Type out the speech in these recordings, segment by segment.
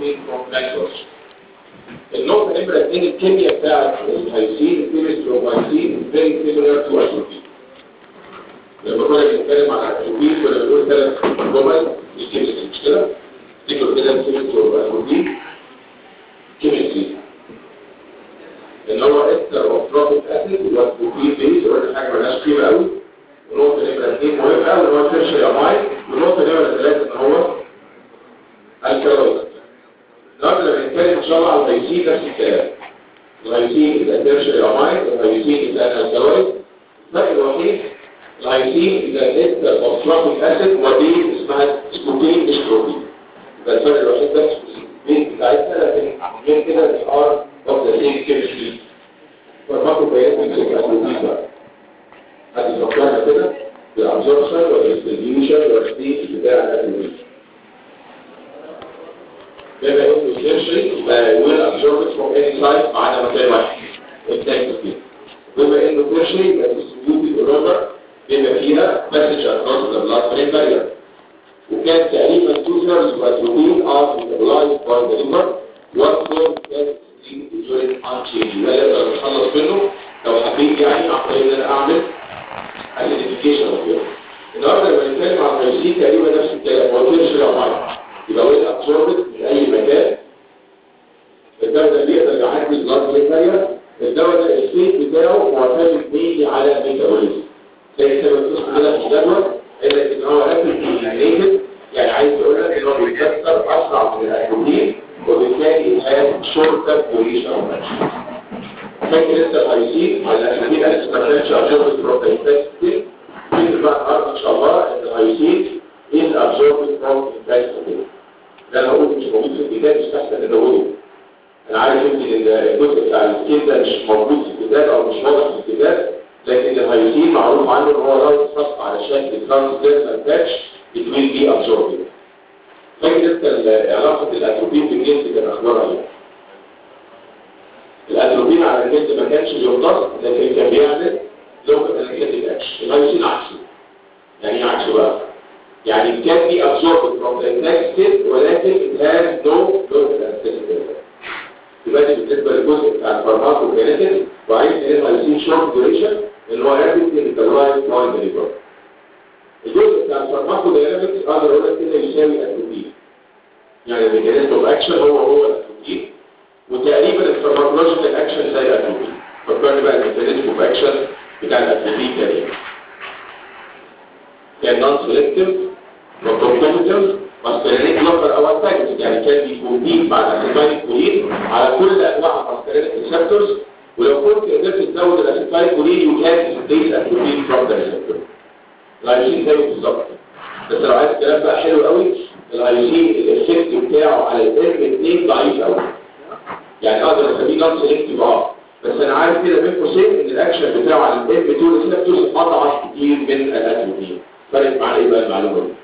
absorbing from vessels النقطة نمرة اثنين الكيمياء بتاعت الهيسين الكيمسترومايسين very similar to atropine لما كنا بنتكلم عن الاتروبين كنا بنقول ثلاث جمل الكيمستري مش كده؟ تفتكروا كده الكيمسترومايسين كيمستري ان هو استر اوف تروبيك اسيد والبروتين بيز ولا حاجه مالهاش قيمه قوي ونقطه نمره اثنين مهمه قوي ان هو ترشي اماين ونقطه نمره ثلاثه ان هو الكالوريز النهارده لما نتكلم ان شاء الله على الغيسين نفس الكلام الغيسين اذا ترشي اماين الغيسين اذا الكالوريز الفرق الوحيد الغيسين اذا استر اوف تروبيك اسيد ودي اسمها سكوتين مش بروتين يبقى الفرق الوحيد بس في البيت بتاعتنا لكن غير كده الار of the same chemistry فالماكرو بيانات بيمسك البروتين بقى هتفكرنا كده بالابزوربشن والديستريبيوشن والستيج بتاع الادويه بما انه سيرشري يبقى ويل ابزوربت فروم اني سايت ما عدا مكان واحد التانك كده بما انه تيرشري يبقى ديستريبيوتد اورder بما فيها مسج اكروس ذا بلاد برين بارير وكان تقريبا تو ثيرز بروتين ار ميتابولايزد باي ذا ليفر وان فورم كان اليورين انشينج ده يقدر نتخلص منه لو حبيت يعني عن طريق ان انا اعمل ايدنتيفيكيشن اوف يورين النهارده لما نتكلم عن الريسيت تقريبا نفس الكلام هو كده شيء معين يبقى وين ابسوربت من اي مكان الدواء ده بيقدر يعدي البلاد بريشر الدواء ده السيت بتاعه معتمد مينلي على الميتابوليزم زي سبب القسم كده في الجدول الا ان هو رابيد يعني عايز يقول لك ان هو بيكسر اسرع من الاتروبين وبالتالي هاد شورت ديوريشن اوف اكشن فاكر لسه الهيسين على الاساسين الف ما كانش ابزوربد بروتين كتير في بقى النهارده ان شاء الله ان الهيسين از ابزوربد فروم انتستين ده انا قلت مش موجود في الكتاب مش احسن ان اقوله انا عارف ان الجزء بتاع السكين ده مش موجود في الكتاب او مش واضح في الكتاب لكن الهيسين معروف عنه ان هو لو اتصف على شكل ترانسديرمال باتش it will be absorbed فكرة علاقة الأتروبين بالجنس كان أخبارها إيه؟ الأتروبين على الجنس ما كانش بيمتص لكن كان بيعمل لوكال انرجيتيك اكشن الهيوسين عكسه يعني ايه عكسه بقى؟ يعني كان بي absorbed from the intestine ولكن it has no local anesthetic يبقى دي بالنسبة للجزء بتاع الفارماكوكينيتيك وعايز نلاقي الهيوسين شورت ديوريشن اللي هو رابيد ميتابولايز بوينت ريفر الجزء بتاع الفارماكو داينامكس اقدر اقول لك كده يساوي اتروبين يعني الميكانيزم اوف اكشن هو هو الاتروبين وتقريبا الفارماكولوجيكال اكشن زي الاتروبين فكرني بقى الميكانيزم اوف اكشن بتاع الاتروبين تقريبا كان نون سيلكتيف وكومبيتيتيف ماسكرينيك لوكر او انتاجونست يعني كان بيكومبيت مع الاسيتايل كولين على كل انواع الماسكرينيك ريسبتورز ولو كنت قدرت تزود الاسيتايل كولين يو كان تديس اتروبين فروم ذا ريسبتور الايوسين زيه بالظبط بس لو عايز كلام بقى حلو قوي الايوسين الافكت بتاعه على الام 2 ضعيف قوي يعني اقدر اسميه نون سيلكتيف اه بس انا عارف كده بين قوسين ان الاكشن بتاعه على الام 2 ريسبتورز اضعف كتير من الاتروبين فرقت معانا ايه بقى المعلومه دي؟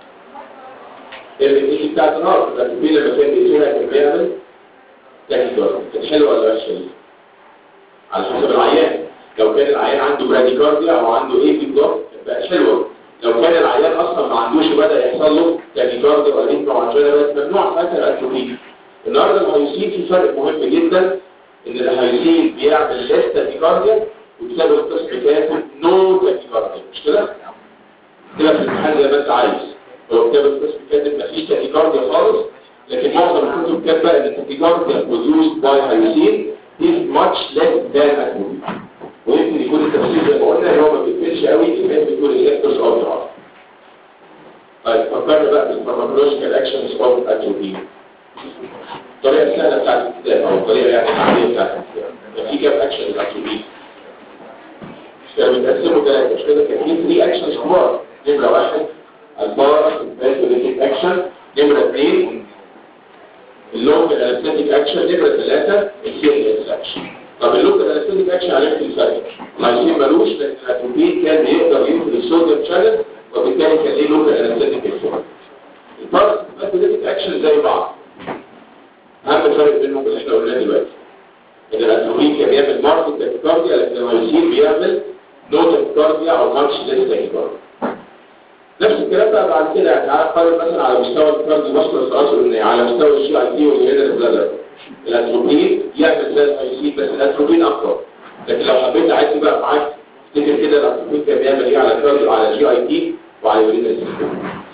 الام بتاعت النهارده الاتروبين لما كان بيقيسها كان بيعمل تاكيكارديا كانت حلوه ولا وحشه دي؟ على حسب العيان لو كان العيان عنده براديكارديا او عنده ايه بالظبط بقى حلوه لو كان العيان اصلا ما عندوش وبدا يحصل له تاكيكارديا واريثميا وعشان بقت ممنوع ساعتها الاتروبين النهارده الهيوسين في فرق مهم جدا ان الهيوسين بيعمل ليس تاكيكارديا وبسبب القسم كاتب نو تاكيكارديا مش كده؟ كده في الامتحان زي ما انت عايز هو كتاب القسم كاتب مفيش تاكيكارديا خالص لكن معظم الكتب كاتبه ان التاكيكارديا produced by هيوسين is much less than atropine ويمكن يكون التفسير زي ما قلنا ان هو ما بيقفلش قوي الناس بتقول الكتورز اوف ذا طيب فكرنا بقى بالفارماكولوجيكال اكشنز اوف اتروبين الطريقه السهله بتاعت الكتاب او الطريقه يعني العاديه بتاعت الكتاب في كام اكشن الاتروبين كانوا بيتقسموا ثلاثه مش كده كان في 3 اكشنز كبار نمره واحد البارا الباثوليتيك اكشن نمره اثنين اللوكال انستيك اكشن نمره ثلاثه السيريس اكشن طب اللوكال انستيك اكشن عرفت الفرق اللايسين ملوش لكن الاتروبين كان بيقدر يقفل الصوديوم شانل وبالتالي كان ليه لوكال انستيك اكشن الباراسيمباثوليتيك اكشن زي بعض اهم فرق بينهم اللي احنا قلناه دلوقتي ان الاتروبين كان بيعمل ماركت تاكيكارديا لكن اللايسين بيعمل نو تاكيكارديا او ماتش ليس تاكيكارديا نفس الكلام بقى بعد كده يعني تعالى قارن مثلا على مستوى الكارديو ماسكولار خلاص قلنا على مستوى الجي اي تي والهيدر بلادر الاتروبين يعمل زي الاي سي بس الاتروبين اقوى لكن لو حبيت عايز بقى معاك تفتكر كده الاتروبين كان بيعمل ايه على الكارديو على جي اي تي وعلى الهيدر سيستم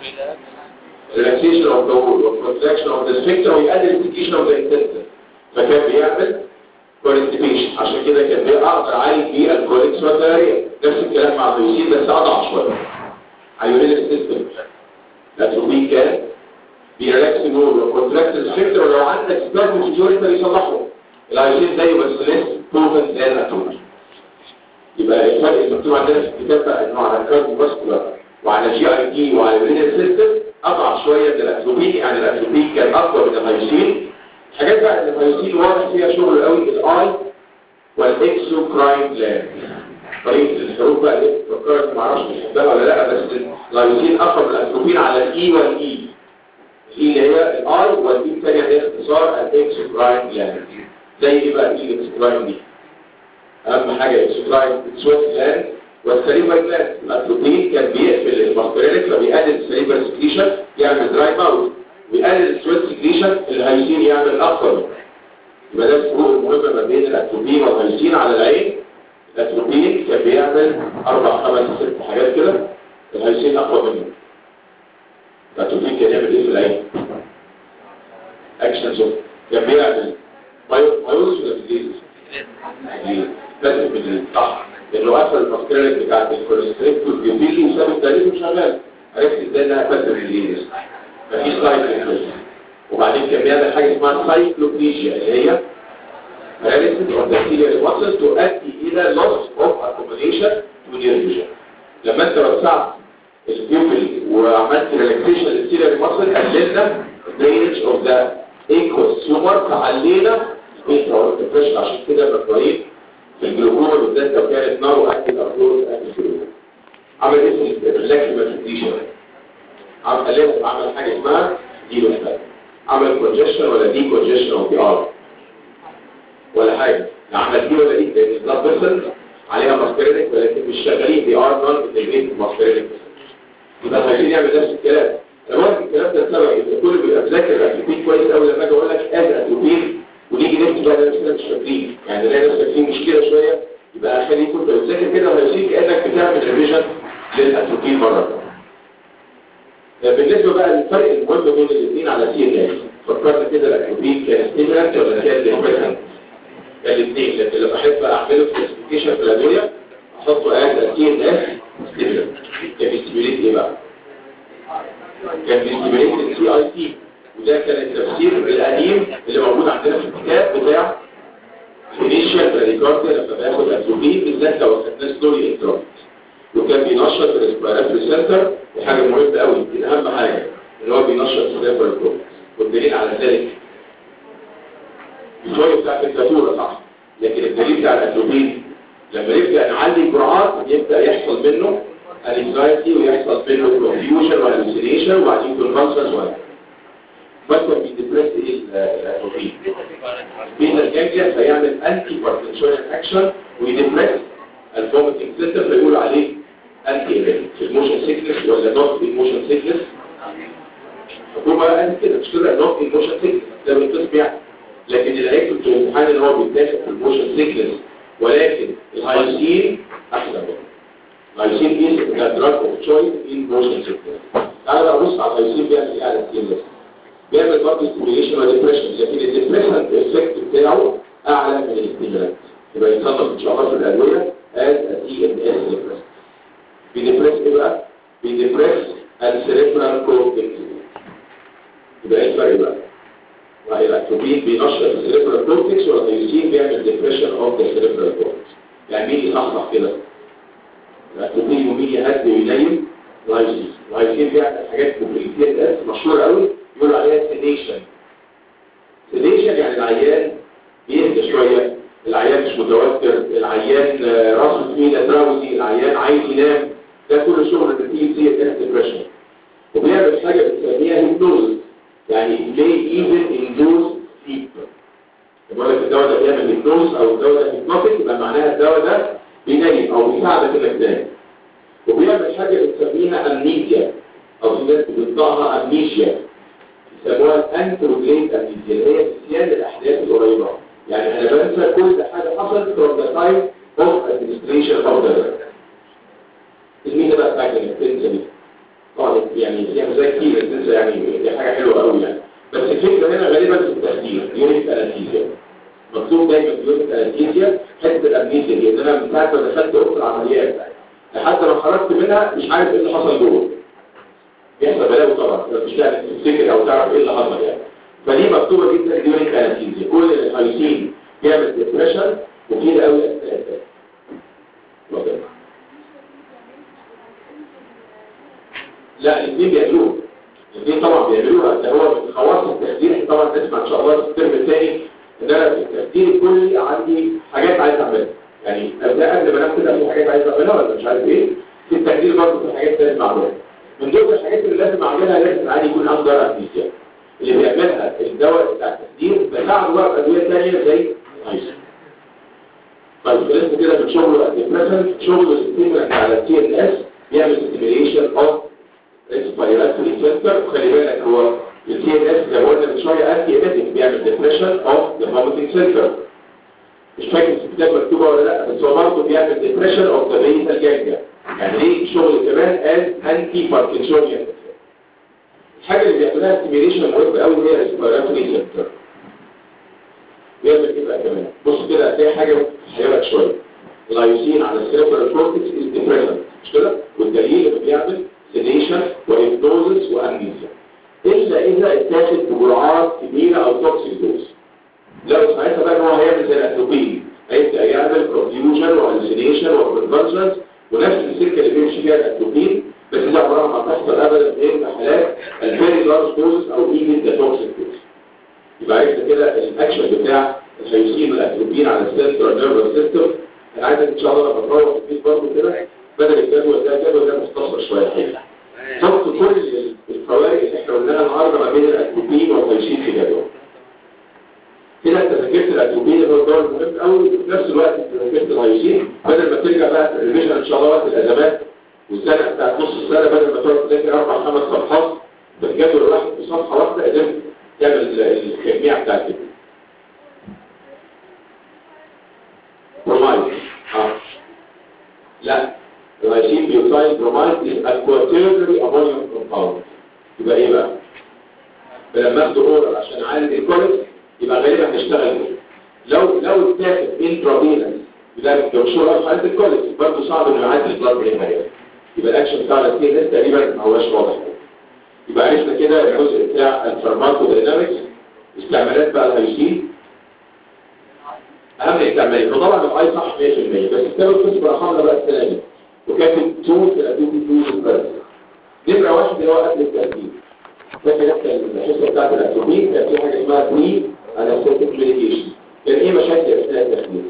relaxation of the wall contraction of the sphincter ويقلل السكيشن of the intestine فكان بيعمل constipation عشان كده كان بيقدر اعالج بيه الكوليكس والدارية نفس الكلام مع الهيوسين بس اضعف شويه هيوريد السيستم الاتروبين كان بيريلاكس النور وكونتراكت السفنكتر ولو عندك سبازم في اليوريثر يصلحه الهيوسين زيه بس ليس بروفن زي الاتروبين يبقى الفرق المكتوب عندنا في الكتاب بقى انه على الكارديو فاسكولار وعلى جي اي تي وعلى الرينال سيستم اضعف شويه من الاتروبين يعني الاتروبين كان اقوى من الهيوسين حاجات بقى اللي الهيوسين واضح فيها شغل قوي الاي والاكسوكراين جلاند طريقه الحروف بقى اللي فكرت ما اعرفش بتحبها ولا لا بس الهيوسين اقوى من الاتروبين على الاي والاي الاي اللي هي الاي والاي الثانيه هي اختصار الاكسوكراين جلاند زي ايه بقى الاي الاكسوكراين دي اهم حاجه الاكسوكراين سويت جلاند والسليبر جلاند الاتروبين كان بيقفل الماسكرينك فبيقلل السليبر سكريشن يعمل دراي ماوث ويقلل السويت سكريشن الهيوسين يعمل اكتر يبقى ده الفروق المهمه ما بين الاتروبين والهيوسين على العين الاتروبين كان بيعمل اربع خمس ست حاجات كده الهيوسين اقوى منه الاتروبين كان يعمل ايه في العين اكشنز كان بيعمل مايوز ولا بيزيز بس بالليل صح لانه قفل الماسكرينك بتاعت الكوليستريك والبيوبيلي وساب التاريخ شغال عرفت ازاي انها قفلت بالليل مفيش سايكل وبعدين كان بيعمل حاجه اسمها سايكلوبليجيا اللي هي paralysis of the ciliary muscle تؤدي الى loss of accumulation to nerve vision لما انت وسعت البيوبل وعملت relaxation للciliary muscle قللنا drainage of the aqueous humor فعلينا الانترا depression عشان كده مقارين في الجلوكوما بالذات لو كانت نار واكل ارجوز اكل جلوكوما عمل ايه في الريلاكسيشن عمل قللها عمل حاجه اسمها دي عمل كونجيشن ولا دي كونجيشن او بي ار ولا حاجه لا عمل دي ولا دي لان البلاد فيسل عليها ماسكرينك ولكن مش شغالين بي ار نون انتجريت ماسكرينك يبقى عايزين يعمل نفس الكلام لما الكلام ده سبب ان كل بيبقى مذاكر الاتروبين كويس قوي لما اجي اقول لك ادي اتروبين ونيجي نكتب بقى نفسنا مش فاكرين يعني نلاقي نفسك في مشكله شويه يبقى خليك كنت بتذاكر كده وهيسيك كانك بتعمل ريفيجن للاتروبين مره بالنسبه بقى للفرق المهم بين الاثنين على سي ان اس فكرنا كده الاتروبين كان ستيمولانت ولا كان ديبريسنت كان الاثنين لكن لما احب اعمله كلاسيفيكيشن في الادويه احطه از سي ان اس ستيمولانت كان بيستيموليت ايه بقى؟ كان بيستيموليت السي اي تي وده كان التفسير القديم اللي موجود عندنا في الكتاب بتاع الانيشال براديكارديا لما باخد اتروبين بالذات لو اخدناه سلولي انترا وكان بينشط الريسبيراتوري سنتر وحاجه مهمه قوي دي اهم حاجه ان هو بينشط السيرفر كله والدليل على ذلك الشويه بتاعت الداتوره صح لكن الدليل بتاع الاتروبين لما نبدا نعلي الجرعات يبدا يحصل منه الانكزايتي ويحصل منه كونفيوجن وهلوسينيشن وبعدين كونفالسنس وهكذا مثلا بيدبرس ايه الاتروبين بين الجانجليا فيعمل انتي بارتنشوال اكشن ويدبرس الفوميتنج سيستم فيقولوا عليه انتي ايبل في الموشن سيكنس ولا نوت الموشن سيكنس حكومة قالت كده مش كده نوت الموشن سيكنس ده بالقسم يعني لكن اللي هيكتب في الامتحان ان هو بيتاخد في الموشن سيكنس ولكن الهايسين احسن بقى الهايسين از ذا دراج اوف تشويس ان موشن سيكنس تعالى بقى بص على الهايسين بيعمل ايه على السيكنس بيعمل برضه ستيميوليشن وديبريشن لكن الديبريشن افكت بتاعه اعلى من الاستيمولانت يبقى يتصنف ان شاء الله في الادويه as a TMS depressant بيدبرس ايه بقى؟ بيدبرس السيريبرال كورتكس يبقى ايه الفرق بقى؟ وهي الاتروبين بينشط السيريبرال كورتكس والهيوسين بيعمل ديبريشن اوف ذا سيريبرال كورتكس يعني مين يصحصح كده؟ الاتروبين ومين يهدي وينيم؟ الهيوسين الهيوسين بيعمل حاجات كومبليكيت اس مشهوره قوي يقولوا عليها سيديشن سيديشن يعني العيان بيهدى شويه العيان مش متوتر العيان راسه طويله دراوزي العيان عايز ينام ده كل شغل النتيجه زي الاس ديبريشن وبيعمل حاجه بنسميها هيبنوز يعني ليه ايفن اندوز سليب بقول لك الدواء ده بيعمل هيبنوز او الدواء ده هيبنوتيك يبقى معناها الدواء ده بينيم او بيساعدك انك تنام وبيعمل بيعمل حاجه بنسميها امنيزيا او في ناس بتنطقها امنيشيا يسموها الانتروجريد امنيزيا اللي هي نسيان الاحداث القريبه يعني انا بنسى كل حاجه حصلت from the time of administration of the drug المين ده بقى فاكر انك تنسى دي طبعا يعني فيها زي كتير تنسى يعني دي حاجه حلوه قوي يعني بس الفكره هنا غالبا في التخدير يونيك انستيزيا مكتوب دايما في يونيك انستيزيا حته الامنيزيا دي ان انا من ساعه ما دخلت اوضه العمليات لحد ما خرجت منها مش عارف ايه اللي حصل جوه بيحصل بلاوي طبعا مش تعرف تفتكر او تعرف ايه اللي حصل يعني فدي مكتوبه جدا ديورينج انستيزيا كل الهايسين بيعمل ديبريشن وكتير قوي اثناء التاك لا الاثنين بيعملوه الاثنين طبعا بيعملوها ده هو من خواص التخدير طبعا نسمع ان شاء الله في الترم الثاني ان انا في التخدير الكلي عندي حاجات عايز اعملها يعني قبل قبل ما ناخد في حاجات عايز اعملها ولا مش عارف ايه في التخدير برضه في حاجات لازم اعملها من ضمن الحاجات اللي لازم اعملها لازم العادي يكون اندر انستيزيا اللي بيعملها الدواء بتاع التخدير بساعده بقى بادويه ثانيه زي ايسو طيب خلصنا كده من شغله الديبريشن شغله ستيمولانت على التي ان اس بيعمل ستيميليشن اوف ريسبيراتوري سنتر وخلي بالك هو التي ان اس زي ما قلنا من شويه انتي ايميتنج بيعمل ديبريشن اوف ذا فوميتنج سنتر مش فاكر في الكتاب مكتوبه ولا لا بس هو برضه بيعمل ديبريشن اوف ذا بيتال جانجا يعني ليه شغل كمان از انتي باركنسونيان الحاجه اللي بيعملها ستيميليشن مهم قوي هي ريسبيراتوري سنتر بيعمل ايه بقى كمان بص كده هتلاقي حاجه هيبقى شويه اللايوسين على السيرفر كورتكس از ديبريشن مش كده والدليل اللي بيعمل سيديشن وهيبنوزس وامنيزيا الا اذا اتاخد بجرعات كبيره او توكسيك دوز لو ساعتها بقى ان هو هيعمل زي الاتروبين هيبدا يعمل كونفيوجن وهلوسينيشن وكونفرجنس ونفس السكه اللي بيمشي فيها الاتروبين بس دي عمرها ما تحصل ابدا غير في حالات الفيري لارج دوز او ايفن ذا توكسيك دوز يبقى عرفنا كده الاكشن بتاع الهيوسين والاتروبين على السنترال نيرفس سيستم انا عايزك ان شاء الله لما تروح البيت برضه كده بدل الجدول ده الجدول ده مختصر شويه حلو حط كل الفوارق اللي احنا قلناها النهارده ما بين الاتروبين والهيوسين في جدول كده انت ذاكرت الاتروبين اللي هو الدواء المهم قوي وفي نفس الوقت انت ذاكرت الهيوسين بدل ما ترجع بقى الريفيجن ان شاء الله وقت الازمات والسنه بتاعت نص السنه بدل ما تقعد تذاكر اربع خمس صفحات بالجدول الواحد في صفحه واحده قدرت تعمل التجميع بتاعت كده برومايد اه لا الغيسين بيوتايل برومايد is a quaternary ammonium compound يبقى ايه بقى فلما اخده اورال عشان اعالج الكوليس يبقى غالبا هيشتغل كده لو لو اتاخد انترافينس وده لو شغل في حاله الكوليس برضه صعب انه يعدي البلاد برين بارير يبقى الاكشن بتاع التي اس تقريبا ما هوش واضح يبقى عرفنا كده الجزء بتاع الفارماكو داينامكس استعمالات بقى الهيوسين اهم استعمالات وطبعا الاي صح 100% بس كتاب القسم رقمنا بقى السنه دي وكاتب تو في الادوبي تو بس نمره واحد اللي هو قتل الترتيب فاكر انت الحصه بتاعت الاتروبين كان في حاجه اسمها بري انستيك ميديكيشن كان ايه مشاكل اثناء التخدير؟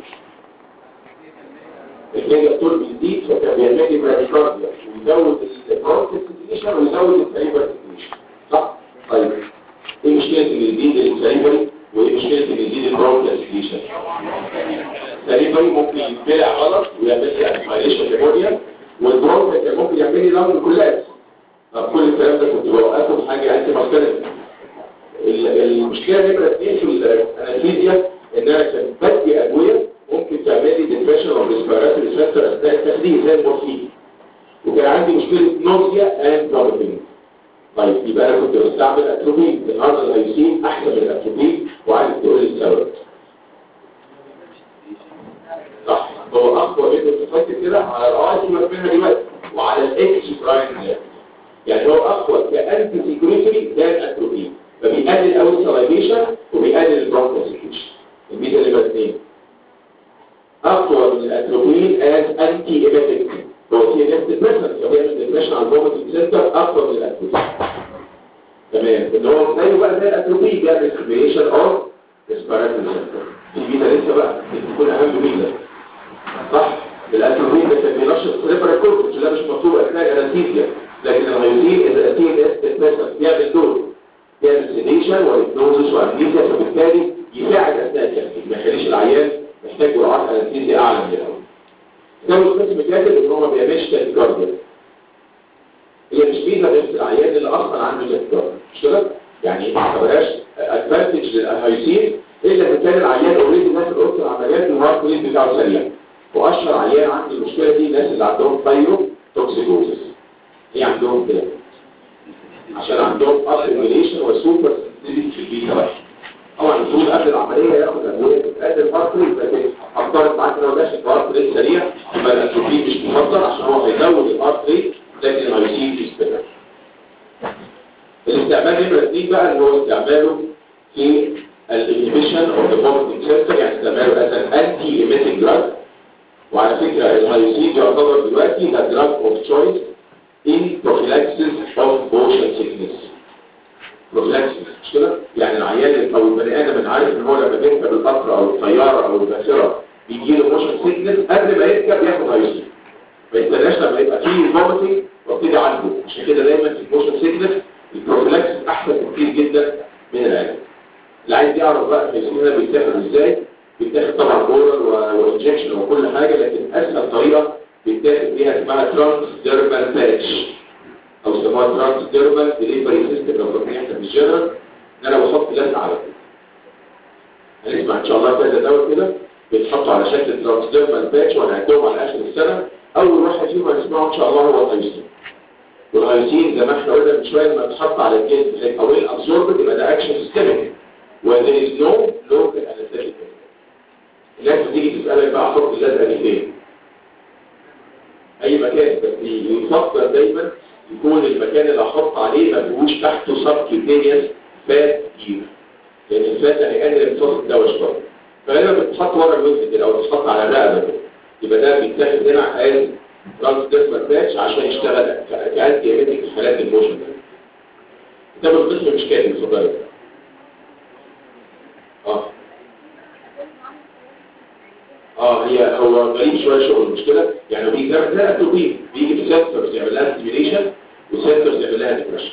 الفيجا طول بيزيد فكان بيعمل لي براديكارديا ويزود البروستيشن ويزود السريبر صح؟ طيب ايه مشكله ان يزيد السريبري وايه مشكله ان يزيد البروستيشن؟ السريبري ممكن يتبلع غلط ويعمل لي اسبيريشن ليمونيا والبروستيشن ممكن يعمل لي لون كولاس طب كل الكلام ده كنت بوقفه بحاجه انت مختلفه المشكله نمره اثنين في الانستيزيا ان انا كان بدي ادويه ممكن تعمل لي ديبريشن او ريسبيراتوري سنتر اثناء التخدير زي المورفين وكان عندي مشكله نوزيا اند فوميتنج طيب يبقى انا كنت بستعمل اتروبين النهارده الهيوسين احسن من الاتروبين وعايز تقول لي السبب صح هو اقوى منه تفكر كده على الاي منها دلوقتي وعلى الاكس براين يعني هو اقوى كانتي سيكريتري ده الاتروبين فبيقلل قوي السلايفيشن وبيقلل البرونكوسيكيشن الميزه اللي بقى اثنين اقوى من الاتروبين از انتي ايميتيك هو في ناس ديبريشن بيعمل ديبريشن على الفوميتنج سنتر اقوى من الاتروبين تمام ان هو زيه بقى زي الاتروبين بيعمل كريشن اوف ريسبيراتوري سنتر في ميزه لسه بقى تكون اهم ميزه صح الاتروبين ده كان بينشط السريبرال كورتكس ده مش مطلوب اثناء الانستيزيا لكن الهيوسين اذا اتين اس بيعمل دور يعمل سيديشن وهيبنوزس وامنيزيا فبالتالي يساعد اثناء التخدير ما يخليش العيان محتاج جرعات انستيزيا اعلى من الاول ده القسم كاتب ان هو ما بيعملش تاكيكارديا هي مش ميزه غير في العيان اللي اصلا عنده تكرار مش كده يعني ما تعتبرهاش ادفانتج للهايسين الا اذا كان العيان اوريدي داخل اوضه العمليات والهارت ريت بتاعه سريع واشهر عيان عنده المشكله دي الناس اللي عندهم بايرو توكسيكوزس ايه عندهم كده عشان عندهم ابريليشن وسوبر سنسيتيفيتي في البيتا واحد طبعا المفروض قبل العمليه ياخد ادويه تقلل الهارت ريت لكن افترض معاك لو داخل في هارت ريت سريع يبقى الاتروبين مش مفضل عشان هو هيزود الهارت ريت لكن الهايسين في استمرار الاستعمال نمرة اثنين بقى اللي هو استعماله في الانهبيشن اوف ذا فوميتنج سيستم يعني استعماله از ان انتي ايميتنج دراج وعلى فكره الهايوسين يعتبر دلوقتي ذا دراج اوف تشويس ان prophylaxis اوف موشن سيكنس prophylaxis مش كده؟ يعني العيان او البني ادم اللي عارف ان هو لما بيركب القطر او الطياره او الباخره بيجي له موشن سيكنس قبل ما يركب ياخد هايوسين ما يستناش لما يبقى فيه فوميتنج وابتدي عنده عشان كده دايما في الموشن سيكنس البروفيلاكسس احسن كتير جدا من العلاج اللي عايز يعرف بقى الهيسين ده بيتاخد ازاي بيتاخد طبعا اورال وانجكشن وكل حاجه لكن اسهل طريقه بيتاخد بيها اسمها ترانس ديرمال باتش او اسمها ترانس ديرمال ديليفري سيستم لو فاكرين احنا في الجنرال ان انا بحط لزقه على كده هنسمع ان شاء الله كذا دواء كده بيتحطوا على شكل ترانس ديرمال باتش وهنعدهم على اخر السنه اول واحد فيهم هنسمعه ان شاء الله هو الهيسين والغايسين زي ما احنا قلنا من شويه لما بتحط على الجلد زي او الابزوربد يبقى ده اكشن سيستميك وذير از نو لوكال انستيك الناس بتيجي تسالك بقى احط اللزقه دي فين اي مكان بس يفكر دايما يكون المكان اللي احط عليه ما فيهوش تحته سب كيتينيوس فات كتير لان الفات ده هيقلل امتصاص الدواء شويه فلما بتتحط ورا الوزن كده او بتتحط على الرقبه كده يبقى ده بيتاخد هنا از ترانس ديرمال باتش عشان يشتغل كأنتي ايميتك في حالات الموشن ده كتاب القسم مش كاتب اتفضل اه اه هي هو غريب شويه شغل مش كده يعني بيجي ده اتروبين بيجي في سنسورز يعمل لها ستيميليشن وسنسورز يعمل لها ديبريشن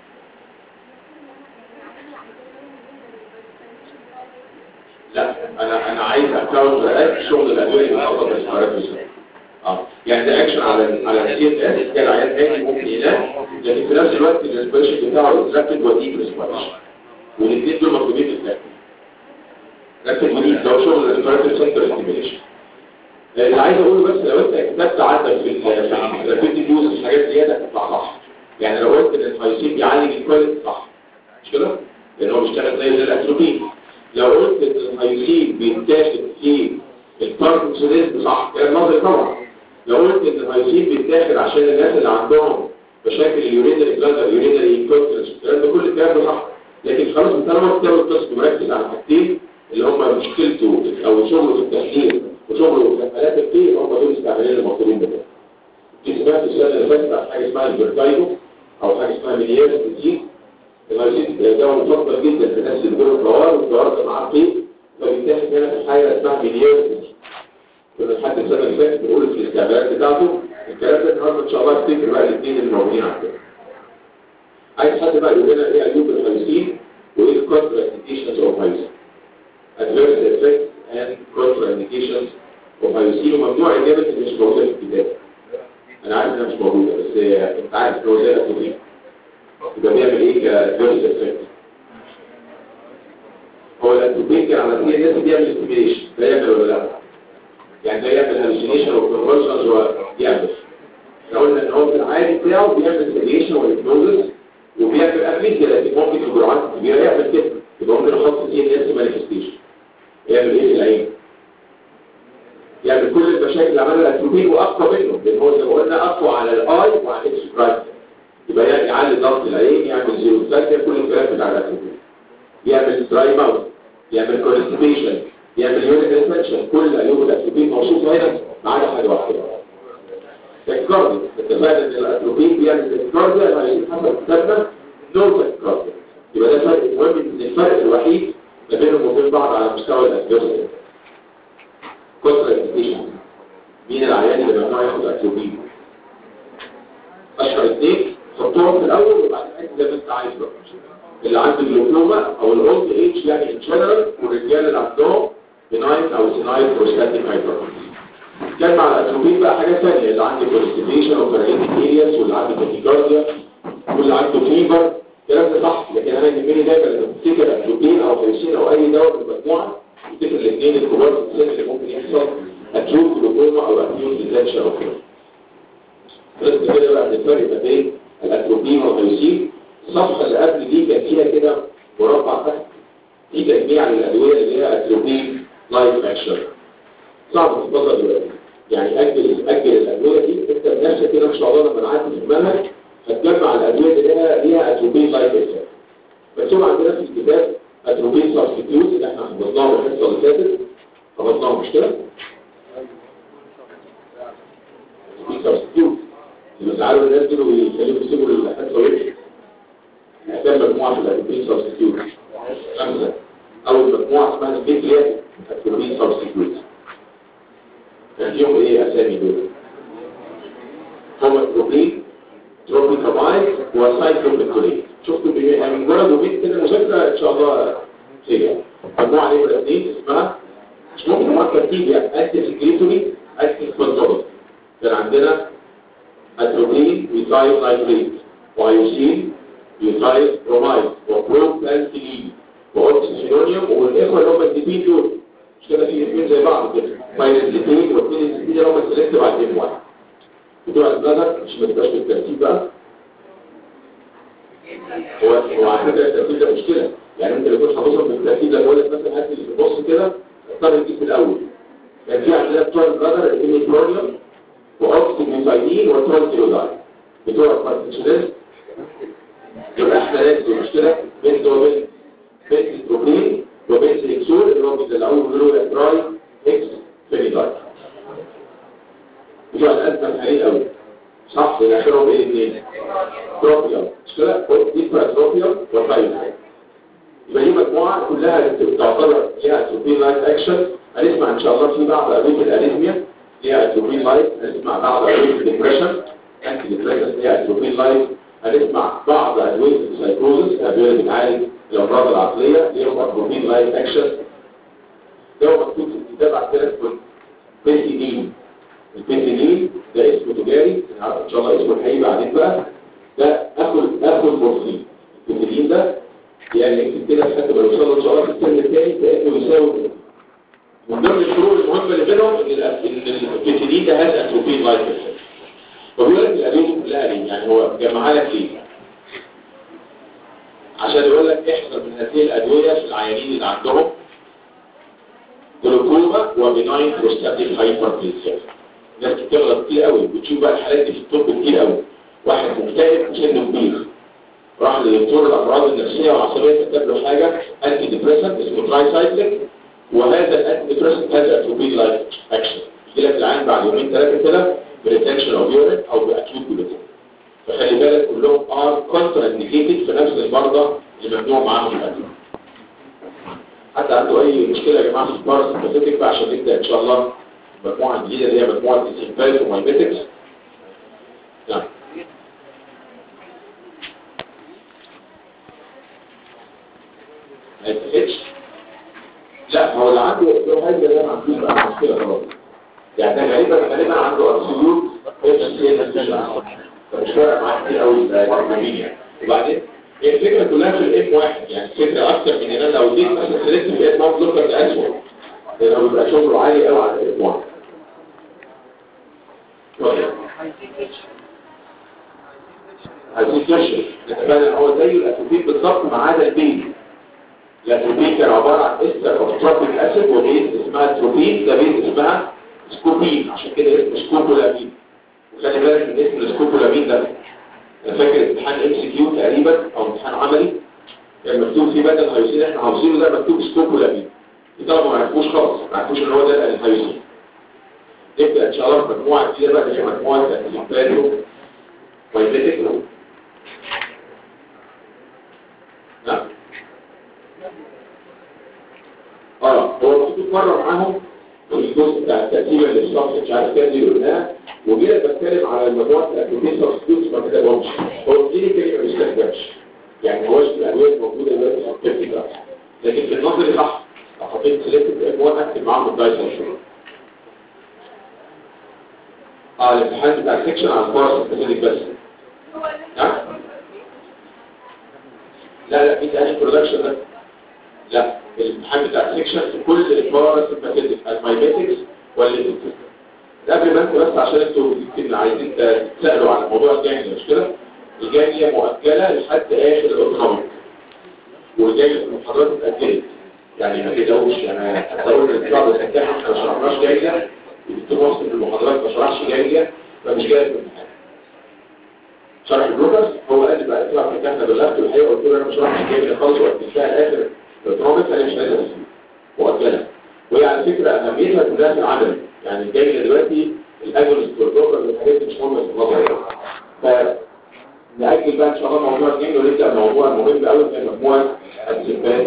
لا انا انا عايز اكونت شغل الادويه اللي بتحصل في الحرارات اه يعني ده اكشن على على السي اس اس كان عيان تاني ممكن ينام لكن في نفس الوقت الريسبيريشن بتاعه اتراكتد وديب ريسبيريشن والاثنين دول مطلوبين في الفلاك لكن وديب لو شغل الريسبيريشن سنتر ستيميليشن اللي عايز اقوله بس لو انت كتبت عندك في الثيرابيوتيك يوز حاجات زياده تطلع صح يعني لو قلت ان الهايسين بيعالج الكواليتي صح مش كده؟ لان هو بيشتغل زي الاتروبين لو قلت ان الهايسين بيتاخد في الباركنسونيزم صح كلام نظري طبعا لو قلت ان الهايسين بيتاخد عشان الناس اللي عندهم مشاكل اليورينري بلادر يورينري انكونترنس الكلام ده كل الكلام ده صح لكن خلاص انت لما كتاب القسم مركز على حاجتين اللي هم مشكلته او شغله في التحليل وشغله في حالات الكتير هم دول الاستعمالين المطلوبين منه دي سمعت السنه اللي فاتت عن حاجه اسمها الفيرتايجو او حاجه اسمها مليار دي الهايسين ده مفضل جدا في الناس اللي بيقولوا الدوار والدوار ده معاه قيد فبيتاخد هنا في حاجه اسمها مليار كنا لحد السنه اللي فاتت بنقول في الاستعمالات بتاعته الكلام ده النهارده ان شاء الله افتكر بقى الاثنين اللي موجودين عندنا. عايز حد بقى يقول لنا ايه عيوب الهايسين وايه الكونترا انديكيشنز اوف هايسين. adverse effects and contra indications of هايسين وممنوع اجابه اللي مش موجوده في الكتاب. انا عارف انها مش موجوده بس انت عارف ان هو زي الاتروبين. يبقى بيعمل ايه كادفيرس افكت؟ هو الاتروبين كان على سبيل الناس بيعمل ستيميليشن ده يعمل ولا لا؟ يعني ده يعمل هالوسينيشن وكونفرجنز ويعمل احنا قلنا ان هو في العادي بتاعه بيعمل سيميليشن وهيبنوزس وبيعمل ابليزيا لكن ممكن في جرعات كبيره يعمل كده يبقى ممكن نحط سي ان اس مانيفستيشن يعمل ايه في العين؟ يعمل كل المشاكل اللي عملها الاتروبين واقوى منه لان هو زي ما قلنا اقوى على الاي وعلى الاكس برايم يبقى يعني يعلي ضغط العين يعمل زيرو فلاكيا كل الكلام بتاع الاتروبين يعمل دراي ماوث يعمل كونستيبيشن يعمل يونت انفكشن كل عيوب الاتروبين موصوفه هنا ما عدا حاجه واحده الكارديو اتفقنا ان الاتروبين بيعمل الكارديو اللي عايزين حسب كتابنا نو الكارديو يبقى ده فرق مهم ان الفرق الوحيد ما بينهم وبين بعض على مستوى الادفيرسيتي كونترا انديكيشن مين العيان اللي ممنوع ياخد اتروبين اشهر اثنين حطهم في الاول وبعدين زي ما انت عايز بقى اللي عنده جلوكوما او الاولد ايج يعني ان جنرال والرجال اللي عندهم بناين او سينايل بروستاتيك هايبرتنشن كان مع الاتروبين بقى حاجات ثانيه اللي عنده كونستيبيشن وباراليتيك ارياس واللي عنده تاكيكارديا واللي عنده فيبر الكلام ده صح لكن انا يهمني دايما لما تفتكر اتروبين او هيوسين او اي دواء من المجموعه تفتكر الاثنين الكبار في السن اللي ممكن يحصل اكيوت جلوكوما او اكيوت ديتنشن او كده بس كده بقى الفرق ما بين الاتروبين والهيوسين الصفحه اللي قبل دي كان فيها كده مربع تحت في تجميع للادويه اللي هي اتروبين لايف اكشن صعب تتفضل دلوقتي يعني اجل اجل الادويه دي انت بنفسك كده ان شاء الله لما نعدي في المنهج هتجمع الادويه اللي ليها ليها اتروبين لايف اكشن مكتوب عندنا في الكتاب اتروبين سبستيوت اللي احنا حفظناه الحصه اللي فاتت حفظناه مش كده؟ اتروبين سبستيوت اللي زعلوا الناس دول ويخليهم يسيبوا الحصه ويمشوا كام مجموعه في الاتروبين سبستيوت خمسه اول مجموعه اسمها البيتليا اتروبين سبستيوت كان فيهم ايه اسامي دول هما تروبين تروبيكامايد وسايكلوبيكولين شفتوا يعني مجرد وبيت كده مذاكره ان شاء الله خير مجموعه ايه ولا اثنين اسمها مش ممكن ما ترتيب يعني اكتف سكريتوري اكتف كنترول كان عندنا اتروبين ميثايل نايتريت وايوسين ميثايل برومايد وبروبلانتيلين واوكسيفينونيوم والاخوه اللي هم الاثنين دول مش كده في اثنين زي بعض كده بايرزيتين واثنين الاثنين اللي هم السلكت بعدين واحد بتوع البلد مش ما تبقاش بالترتيب بقى هو هو على فكره الترتيب ده مشكله يعني انت لو كنت حافظهم بالترتيب ده بقول لك مثلا هات اللي في النص كده اختار الجيب الاول كان في عندنا بتوع البلد الاميكرونيوم واوكسيميثايلين وترانسيلوداين بتوع البارتيشنال يبقى احنا لازم مشكله بين وبين بين البروتين وبين الاكسول اللي هو بيدلعوه بيقولوا له دراي اكس فينيدايت بتوع الازمه الحقيقيه قوي صح اللي اخرهم ايه الاثنين تروبيا مش كده ديسبرا تروبيا وفايل يبقى دي مجموعه كلها تعتبر ليها اتروبين لايت اكشن هنسمع ان شاء الله في بعض ادويه الاريثميا ليها اتروبين لايت هنسمع بعض ادويه الديبريشن انتي ديبريشن ليها اتروبين لايت هنسمع بعض ادويه السايكوزس الادويه اللي بتعالج الامراض العقليه ليهم اتروبين لايت اكشن ده مكتوب في الكتاب على كده اسمه بيسيدين البنسلين ده اسمه تجاري هنعرف ان شاء الله اسمه الحقيقي بعدين بقى ده اخد اخد مورفين البنسلين ده يعني يكتب كده لحد ما يوصل له ان شاء الله في الترم الثاني كانه يساوي من ضمن الفروق المهمه اللي بينهم ان البنسلين ده هاز اتروبين لايف وبيقول لك الادويه كلها ليه يعني هو جمعها لك ليه عشان يقول لك احذر من هذه الادويه في العيانين اللي عندهم جلوكوما وبناين بروستاتيك هايبرتنسيون ناس بتغلط كتير قوي بتشوف بقى الحالات دي في الطب كتير قوي واحد مكتئب وسنه كبير راح لدكتور الامراض النفسيه والعصبيه كتب له حاجه انتي ديبريسنت اسمه تراي سايكليك وهذا الانتي ديبريسنت هذا اتروبين لايف اكشن يجي لك العين بعد يومين ثلاثه كده بريتنشن او يورين او باكيوت جلوكوما فخلي بالك كلهم ار كونترا انديكيتد في نفس المرضى اللي ممنوع معاهم الادويه حد عنده اي مشكله يا جماعه في البارس سبيسيفيك بقى عشان نبدا ان شاء الله المجموعه الجديده اللي هي مجموعه السيمبايز ومايميتكس نعم ما يتفقش لا هو اللي عنده لو هاي ده ما عندوش بقى مشكله خلاص يعني ده غالبا غالبا عنده ابسوليوت اف سي مش فارق معاه كتير قوي المجموعين يعني وبعدين هي الفكرة كلها في الام واحد يعني الفكرة اكتر من ان انا لو اديت مثلا سلكت في ام بلوكر ده اسوء لانه بيبقى شغله عالي قوي على الام واحد عايزين تشرب نتبادل ان هو زي الاتروبين بالظبط ما عدا البين الاتروبين كان عبارة عن استر اوف تروبيك اسيد وبيز اسمها تروبين ده بيز اسمها سكوبين عشان كده اسمه سكوبولامين وخلي بالك من اسم السكوبولامين ده انا فاكر امتحان ام سي كيو تقريبا او امتحان عملي كان مكتوب فيه بدل الهيوسين احنا حافظينه ده مكتوب سكوبولامين الطلبه ما عرفوش خالص ما عرفوش ان هو ده الهيوسين نبدا ان شاء الله في مجموعه جديده بقى هي مجموعه الامباريو ويبتك نعم اه هو مكتوب مره معاهم في الجزء بتاع الترتيب اللي الشخص مش عارف كان اللي قلناه وجينا بتكلم على المجموعه الاتروبين سبستيوتس ما كتبهمش هو كلينيكالي ما بيستخدمش يعني هوش الادويه الموجوده دلوقتي في الترتيب لكن في النظري صح لو حطيت سلكت ام 1 اكتب معاهم الدايسون اه الامتحان بتاع السكشن على الباراسمباثيك بس نعم لا لا في تاني برودكشن ده لا الامتحان بتاع السكشن في كل الباراسمباثيك المايميتكس والليتكس قبل ما انتوا بس عشان انتوا يمكن عايزين تسالوا عن موضوع الجانيه مش كده الجانيه مؤجله لحد اخر الاوتوميك والجانيه في المحاضرات اتاجلت يعني ما تقلقوش يعني هتقول ان الشعب السكاح احنا ما شرحناش جايه الدكتور محسن في المحاضرات ما شرحش جايه فمش جاي في الامتحان شرح البروكرز هو قال لي بقى اطلع في الكهنه بلغت الحقيقه قلت له انا مش شرحت جايه خالص وقتلتها لاخر الاوتوميك انا مش عايز اسيب مؤجله وهي على فكره اهميتها كلها في العمل يعني الجايه دلوقتي الاجونست والبروكرز والحاجات دي مش مهمه في النظر فنأجل بقى ان شاء الله موضوع الجاي ونبدا موضوع مهم قوي في مجموعه السبات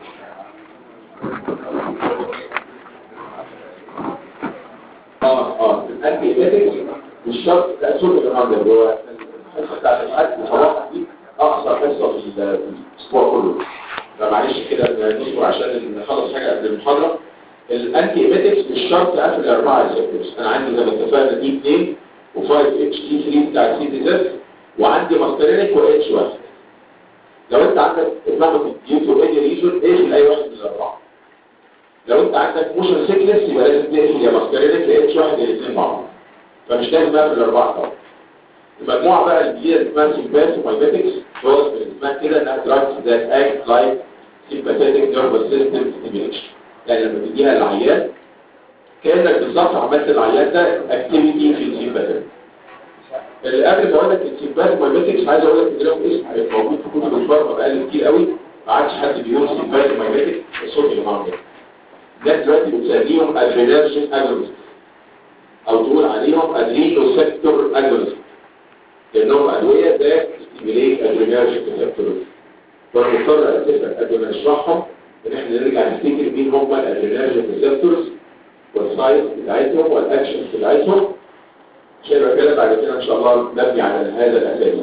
اه اه الانتي ايميتكس مش شرط تاثر النهارده هو الحصه بتاعت الحد بصراحه دي اقصر حصه في الاسبوع كله فمعلش كده نصبر عشان نخلص حاجه قبل المحاضره الانتي ايميتكس مش شرط اقفل الاربعه ريسبتورز انا عندي زي ما اتفقنا دي 2 و5 اتش تي 3 بتاع السي تي زد وعندي ماسترينيك واتش 1 لو انت عندك اطلاق اليوتيوب اي ريجن اقفل اي واحد من الاربعه لو انت عندك موشن سيكنس يبقى لازم تقفل يا ماسكارينيك يا اتش واحد الاثنين مع بعض فمش لازم اقفل الاربعه طبعا المجموعه بقى الجديده اسمها سيمباث ومايماتكس هو اسمها كده انها دراجز ذات اكت لايك سيمباثيك نيرفس سيستم ستيميوليشن يعني لما تديها للعيان كانك بالظبط عملت للعيان ده اكتيفيتي في السيمباثيك اللي قبل ما اقول لك السيمباث ومايماتكس عايز اقول لك ان لهم اسم موجود في كتب الفارما بقالي كتير قوي ما عادش حد بيقول سيمباث ومايماتكس الصوت اللي معاهم ده ده دلوقتي بتسميهم ادرينرجين اجونست او تقول عليهم ادرينو سيكتور اجونست لانهم ادويه ده ستيميليت ادرينرجين ريسبتور فمضطر اساسا قبل ما نشرحهم ان احنا نرجع نفتكر مين هم الادرينرجين ريسبتورز والسايز بتاعتهم والاكشنز بتاعتهم عشان يبقى كده بعد كده ان شاء الله نبني على هذا الاساس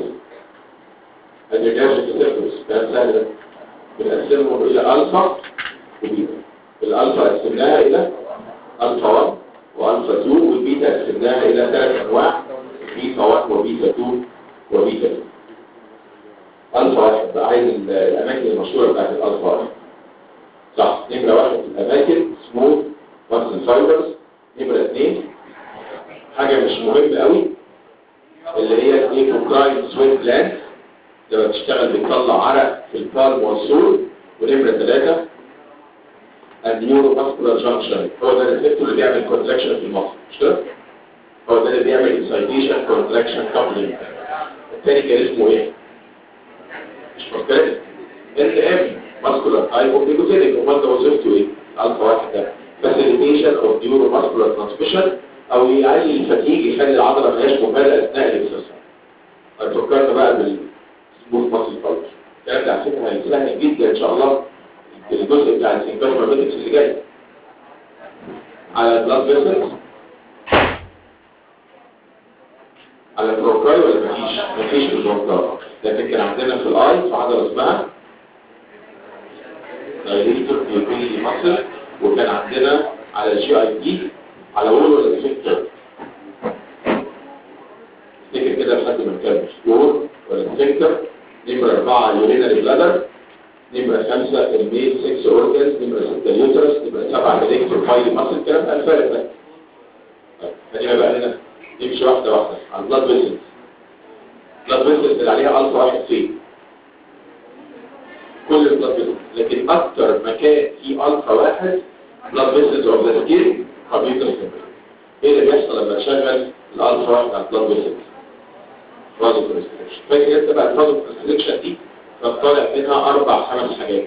ادرينرجين ريسبتورز كلام سهل ده بنقسمهم الى الفا وبيتا الالفا قسمناها الى الفا 1 والفا 2 والبيتا قسمناها الى ثلاث انواع بيتا 1 وبيتا 2 وبيتا 2 الفا واحد بقى عايز الاماكن المشهوره بتاعت الالفا واحد صح نمره واحد الاماكن سموث ماسل فايبرز نمره اثنين حاجه مش مهمه قوي اللي هي الايكوكراين سويت جلاند لما بتشتغل بتطلع عرق في البالم والسول ونمره ثلاثه النيورو ماسكولار جانكشن هو ده الريسبتور اللي بيعمل كونتراكشن في المخ مش كده هو ده اللي بيعمل اكسايتيشن كونتراكشن كابلنج الثاني كان اسمه ايه مش مختلف ان ام ماسكولار هايبوبيجوتينيك امال ده وظيفته ايه الفا واحد ده فاسيليتيشن اوف نيورو ماسكولار ترانسميشن او يقلل الفتيج يخلي العضله ما هياش مجهده اثناء الاكسرسايز فكرنا بقى بالسموث ماسل فايبر الكلام ده على فكره هيسهل جدا ان شاء الله الجزء بتاع السيمباث ماجنتكس اللي جاي على البلاد فيسلز على البروكاي ولا مفيش مفيش في البروكاي لكن كان عندنا في الاي في عضله اسمها دايليتور بيوبيلي ماسل وكان عندنا على الجي اي بي على وول ولا سفنكتر افتكر كده لحد ما نكمل وول ولا سفنكتر نمره اربعه يورينري بلادر نمرة خمسة الميل سكس اورجنز نمرة ستة اليوترس نمرة سبعة الكترو فايل ماسل الكلام ده الفارق ده خلينا بقى هنا نمشي واحدة واحدة على البلاد فيسلز البلاد فيسلز اللي عليها الفا واحد فين كل البلاد فيسلز لكن اكتر مكان فيه الفا واحد بلاد فيسلز اوف ذا سكين كمبيوتر ايه اللي بيحصل لما تشغل الالفا واحد على البلاد فيسلز فازو كونستريكشن فاكر انت بقى الفازو كونستريكشن دي فطالع منها اربع خمس حاجات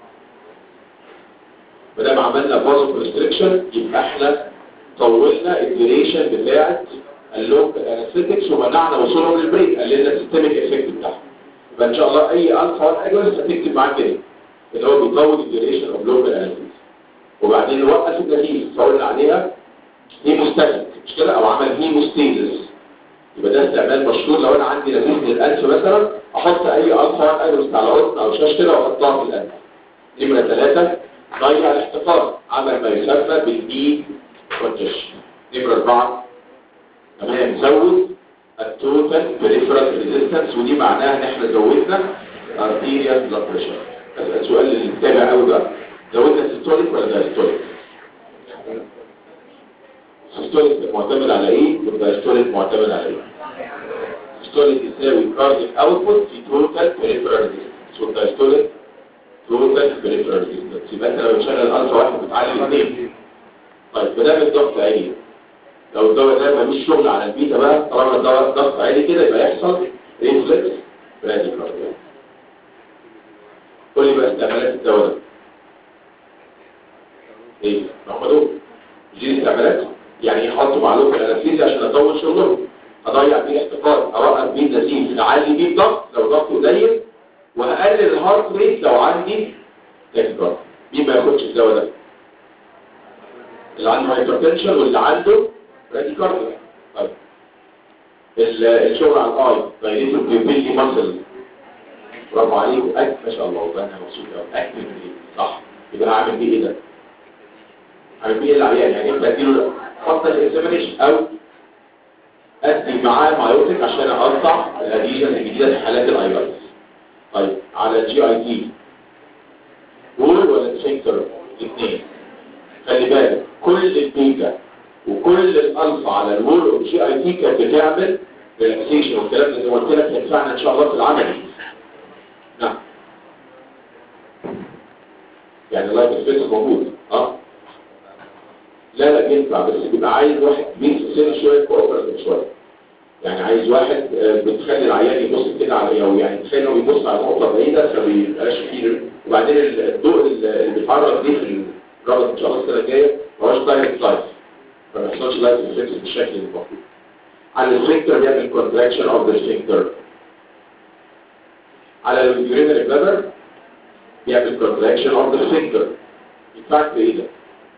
ما دام عملنا فازو كونستريكشن يبقى احنا طولنا الديوريشن بتاعت اللوكال انستيكس ومنعنا وصولهم للبريك قللنا السيستميك افكت بتاعهم يبقى ان شاء الله اي الفا 1 اجونست هتكتب معاك كده اللي هو بيطول الديوريشن اوف لوكال انستيكس وبعدين نوقف النتيجه فقلنا عليها هيموستاتيك مش كده او عمل هيموستيزس يبقى ده استعمال مشهور لو انا عندي نزيف للانف مثلا احط اي الفا ايروس على قطن او شاش كده واحطها في الانف نمره ثلاثة ضيع الاحتقان عمل ما يسمى بالدي كونجيشن نمره اربعة تمام زود التوتال بريفرال ريزيستنس ودي معناها ان احنا زودنا ارتيريال بلاد بريشر اسال السؤال اللي متابع قوي بقى زودنا سيستوليك ولا دايستوليك سيستوليك معتمد على ايه والدايستوليك معتمد على ايه سيستوليك يساوي كارديك اوتبوت في توتال بريفرال ريزيستنس والدايستوليك توتال بريفرال ريزيستنس يبقى انت لو بتشغل الالفا واحد بتعلي الاثنين طيب ما دام الضغط عالي لو الدواء ده مفيش شغل على البيتا بقى طالما الدواء ضغط عالي كده يبقى يحصل ريفلكس براديكارديا قول لي بقى استعمالات الدواء ده ايه ناخده دي استعمالات يعني يحطوا معلومه الانستيزيا عشان اطول شغلهم اضيع بيه احتقار اوقف بيه النزيف اعلي بيه الضغط لو ضغطه قليل وهقلل الهارت ريت لو عندي تاكيكارد مين ما ياخدش الدواء ده اللي عنده هايبرتنشن واللي عنده براديكارديا طيب الشغل على الاي دايليتور بيبيلي ماسل برافو عليك أك ما شاء الله والله انا مبسوط قوي اكتب صح يبقى هعمل بيه ايه ده هعمل بيه ايه العيان يعني انت اديله خط الاكزامينيشن او ادي معاه مايوتيك عشان اقطع الاديشن الجديده في حالات الايبرس طيب على الجي اي تي وول ولا سفنكتر الاثنين خلي بالك كل البيتا وكل الالفا على الوول والجي اي تي كانت بتعمل ريلاكسيشن والكلام اللي قلت لك هينفعنا ان شاء الله في العمل نعم يعني اللايف سبيس موجود اه لا لا ينفع بس بيبقى عايز واحد بيس سن شويه كوبرتيف شويه يعني عايز واحد بتخلي العيان يبص كده على او يعني تخيل انه بيبص على نقطه بعيده فبيبقاش فيه وبعدين الضوء اللي بيتعرض ليه في الرابط ان شاء الله السنه الجايه ما هوش دايركت لايف فما يحصلش لايف افكت بالشكل المطلوب على السفنكتر بيعمل كونتراكشن اوف ذا سفنكتر على اليورينري بلادر بيعمل كونتراكشن اوف ذا سفنكتر ينفع في ايه ده؟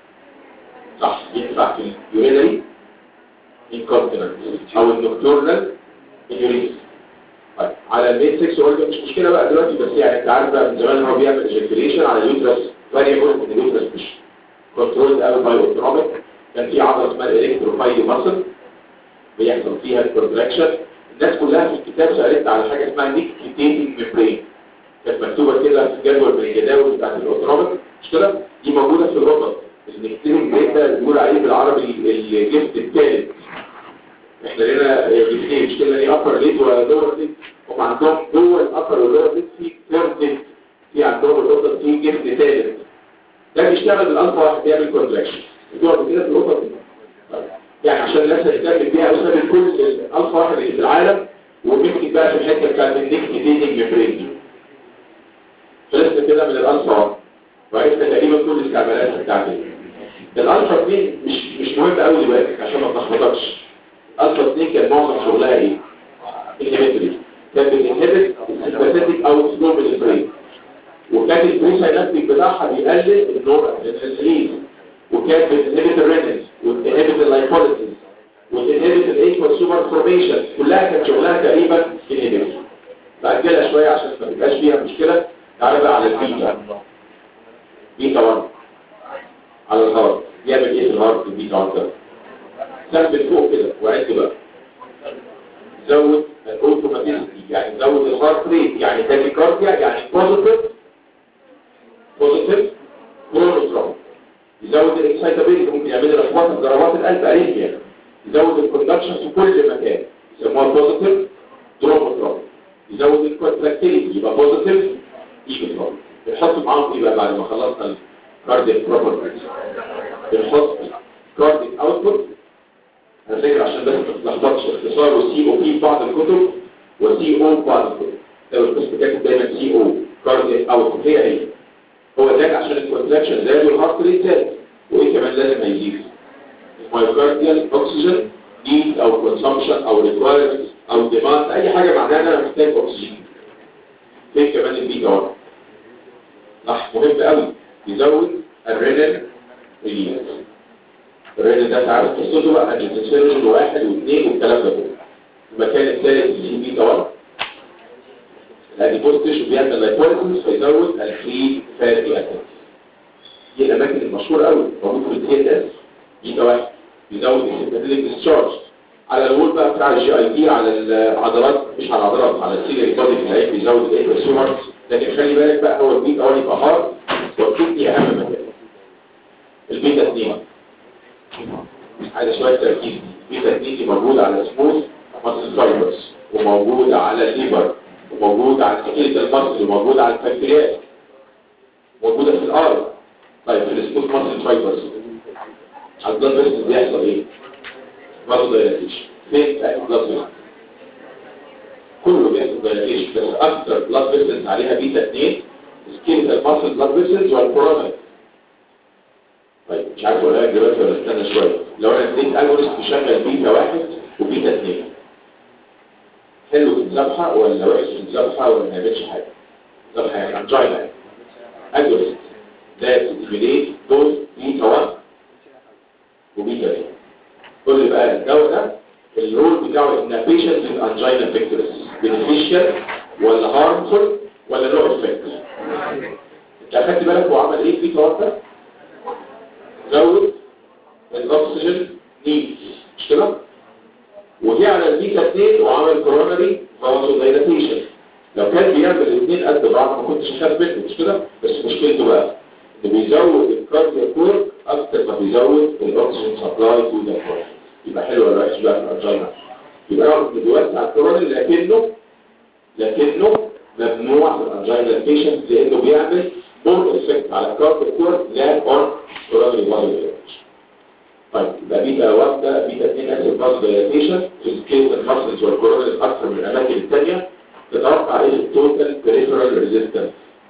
صح ينفع في اليورينري incontinence او النكتورنال انيوريز طيب على الميد 6 اورجن مش مشكله بقى دلوقتي بس يعني انت عارف بقى من زمان هو بيعمل ايجاكيوليشن على اليوترس فاريبل ان اليوترس مش كنترول قوي باي اوتونوميك كان في عضله اسمها الالكتروفايد ماسل بيحصل فيها الكونتراكشن الناس كلها في الكتاب سالتنا على حاجه اسمها نيكتيتنج ميمبرين كانت مكتوبه كده في جدول من الجداول بتاعت الاوتونوميك مش كده دي موجوده في الرطب النيكتيتنج ميمبرين ده بيقول عليه بالعربي الجفت الثالث احنا لنا جفنين مش كده ليه ابر ليد ولور ليد هم عندهم جوه الابر واللور ليد في ثيرد ليد في عندهم القطه في جفن ثالث ده بيشتغل بالالفا واحد بيعمل كونتراكشن بتقعد كده في القطه دي يعني عشان الناس تهتم بيها وسبب كل الالفا واحد اللي في العالم وممكن بقى في الحته بتاعت النيكتيتنج ميمبرين دي خلصنا كده من الالفا واحد وعرفنا تقريبا كل الاستعمالات بتاعتها الالفا 2 مش مش مهم قوي دلوقتي عشان ما تلخبطكش الفا 2 كان معظم شغلها ايه انهبيتوري كانت بتنهبت السيمباثيك او السنوبل برين وكان البري ساينابتيك بتاعها بيقلل النور الانسولين وكانت بتنهبت الرينز وتنهبت اللايبوليسيس وتنهبت الايكوال سوبر فورميشن كلها كانت شغلها تقريبا انهبيتوري بأجلها شويه عشان ما تبقاش فيها مشكله تعالى بقى على البيتا بيتا 1 على الهارت يعمل ايه في الهارت البيتا 1 ده ثبت فوق كده وعد بقى زود الاوتوماتيزمي يعني زود الهارت ريت يعني تاكيكارديا يعني بوزيتيف بوزيتيف كرونوستروم يزود الاكسايتابيلتي ممكن يعمل رشوات ضربات القلب اريثميا يزود الكوندكشن في كل مكان يسموها بوزيتيف دروموستروم يزود الكونتراكتيليتي يبقى بوزيتيف ايجوتروم بنحط معاهم ايه بقى بعد ما خلصنا الكاردياك بروبرتيز بنحط كاردياك اوتبوت انا فاكر عشان بس ما تلخبطش اختصار وسي او بي في بعض الكتب وسي او في بعض الكتب لو القسم كاتب دايما سي او كاردياك اوتبوت هي هي هو ده عشان الكونتراكشن زاد والهارت ريت زاد وايه كمان لازم هيزيد المايوكارديال اوكسجين نيد او كونسامشن او ريكوايرمنت او ديماند اي حاجه معناها ان انا محتاج اكسجين فين كمان البيتا 1 صح مهم قوي يزود الرينال ريليز الرينال ده تعرف قصته بقى الانسولين واحد واثنين والكلام ده كله المكان الثالث اللي فيه بيتا 1 الاديبوز تيشو بيعمل لايبوليسيس فيزود الفري فاتي اسيد دي الاماكن المشهوره قوي موجود في التي اس بيتا واحد بيزود السيمباتيك ديسشارج على الوول بقى بتاع الجي اي تي على العضلات مش على العضلات على السيلري بادي في العين بيزود الايه والسومر لكن خلي بالك بقى هو البيت اول يبقى هارد والكدني اهم مكان البيتا 2 عايز شويه تركيز البيتا 2 دي موجوده على سموث ماسل فايبرز وموجوده على الليبر وموجوده على سكيلتال ماسل وموجوده على البنكرياس موجوده في الارض طيب في السموث ماسل فايبرز على البلاد فيسل بيحصل ايه؟ برضه دايلاتيشن فين بقى البلاد فيسل؟ كله بيحصل دايلاتيشن بس اكتر بلاد فيسلز عليها بيتا 2 سكيلتال ماسل بلاد فيسلز والكورونال طيب مش عارف اقولها لك دلوقتي ولا استنى شويه لو انا اديت الجوريثم تشغل بيتا واحد وبيتا اثنين حلو في الذبحه ولا وحش في الذبحه ولا ما يعملش حاجه؟ الذبحه يعني انجينا الجوريثم ده ستيميليت بوث بيتا 1 وبيتا 2 قول لي بقى الدواء ده الرول بتاعه ان بيشنت في انجينا بيكتورس بينيفيشال ولا هارمفول ولا نو افكت انت اخدت بالك هو عمل ايه في توتر زود الاكسجين نيد مش كده وجي على البيتا 2 وعمل كوروناري فازو دايلاتيشن لو كان بيعمل الاثنين قد بعض ما كنتش اخاف منه مش كده بس مشكلته بقى انه بيزود الكاردياك ورك اكتر ما بيزود الاكسجين سبلاي تو ذا يبقى حلو ولا وحش بقى في الانجينا يبقى رغم انه بيوسع الكوروناري لكنه لكنه ممنوع في الانجينا بيشنت لانه بيعمل مور افكت على الكاردياك ورك لا اون كوروناري فازو طيب يبقى بيتا واحدة بيتا 2 اسيد باز دايلاتيشن في السكيلت المسلز والكورونز اكثر من الاماكن الثانيه تتوقع ايه التوتال بريفرال ريزيستنس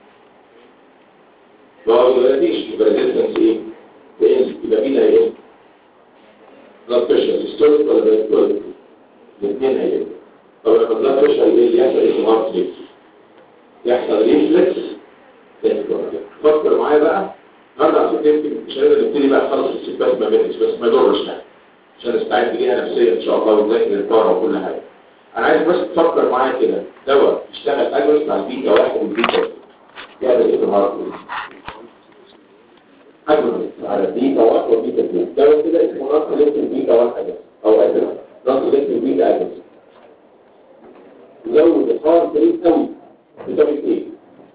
باز دايلاتيشن يبقى ريزيستنس ايه؟ بيقل يبقى بيتا ايه؟ بلاد بريشر ستورك ولا دايستورك؟ الاثنين هيقل طب لما البلاد بريشر يقل يحصل ايه في الهارت ريت؟ يحصل ريفلكس فكر معايا بقى النهارده عشان يمكن مش هنقدر نبتدي بقى خلاص السباس ما بينش بس ما يضرش يعني عشان نستعد ليها نفسيا ان شاء الله ونذاكر البارا وكل حاجه انا عايز بس تفكر معايا كده دواء يشتغل اجرس مع البيتا واحد والبيتا اثنين يعمل ايه في الهارت اجرس على البيتا واحد والبيتا اثنين دواء كده اسمه نص لينك البيتا واحد او اجرس نص لينك البيتا اجرس يزود الهارت ريت قوي بسبب ايه؟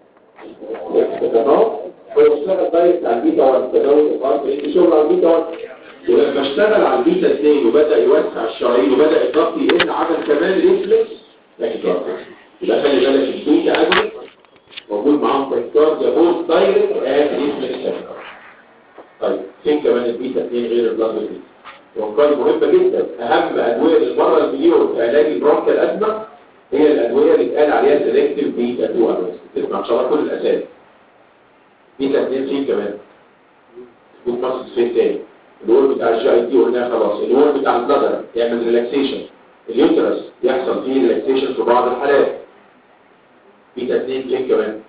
تمام هو اشتغل دايركت على البيتا 1 تداول الخاص في شغل على البيتا 1 ولما اشتغل على البيتا 2 وبدا يوسع الشرايين وبدا الضغط يقل عمل كمان ريفلكس تاكيكارديا يبقى خلي بالك البيتا اجل موجود معاهم تاكيكارديا بوث دايركت اند ريفلكس تاكيكارديا طيب فين كمان البيتا 2 غير البلاد بريشر وكان مهمه جدا اهم ادويه للمره المليون في علاج البرونكيال الازمه هي الادويه اللي اتقال عليها سيلكتيف بيتا 2 اجونست تسمع ان شاء الله كل الاسامي بيتا 2 فين كمان سبوت ماسل فين تاني الوول بتاع الجي اي تي قلناها خلاص الوول بتاع البلادر يعمل ريلاكسيشن اليوترس يحصل فيه ريلاكسيشن في بعض الحالات بيتا 2 فين كمان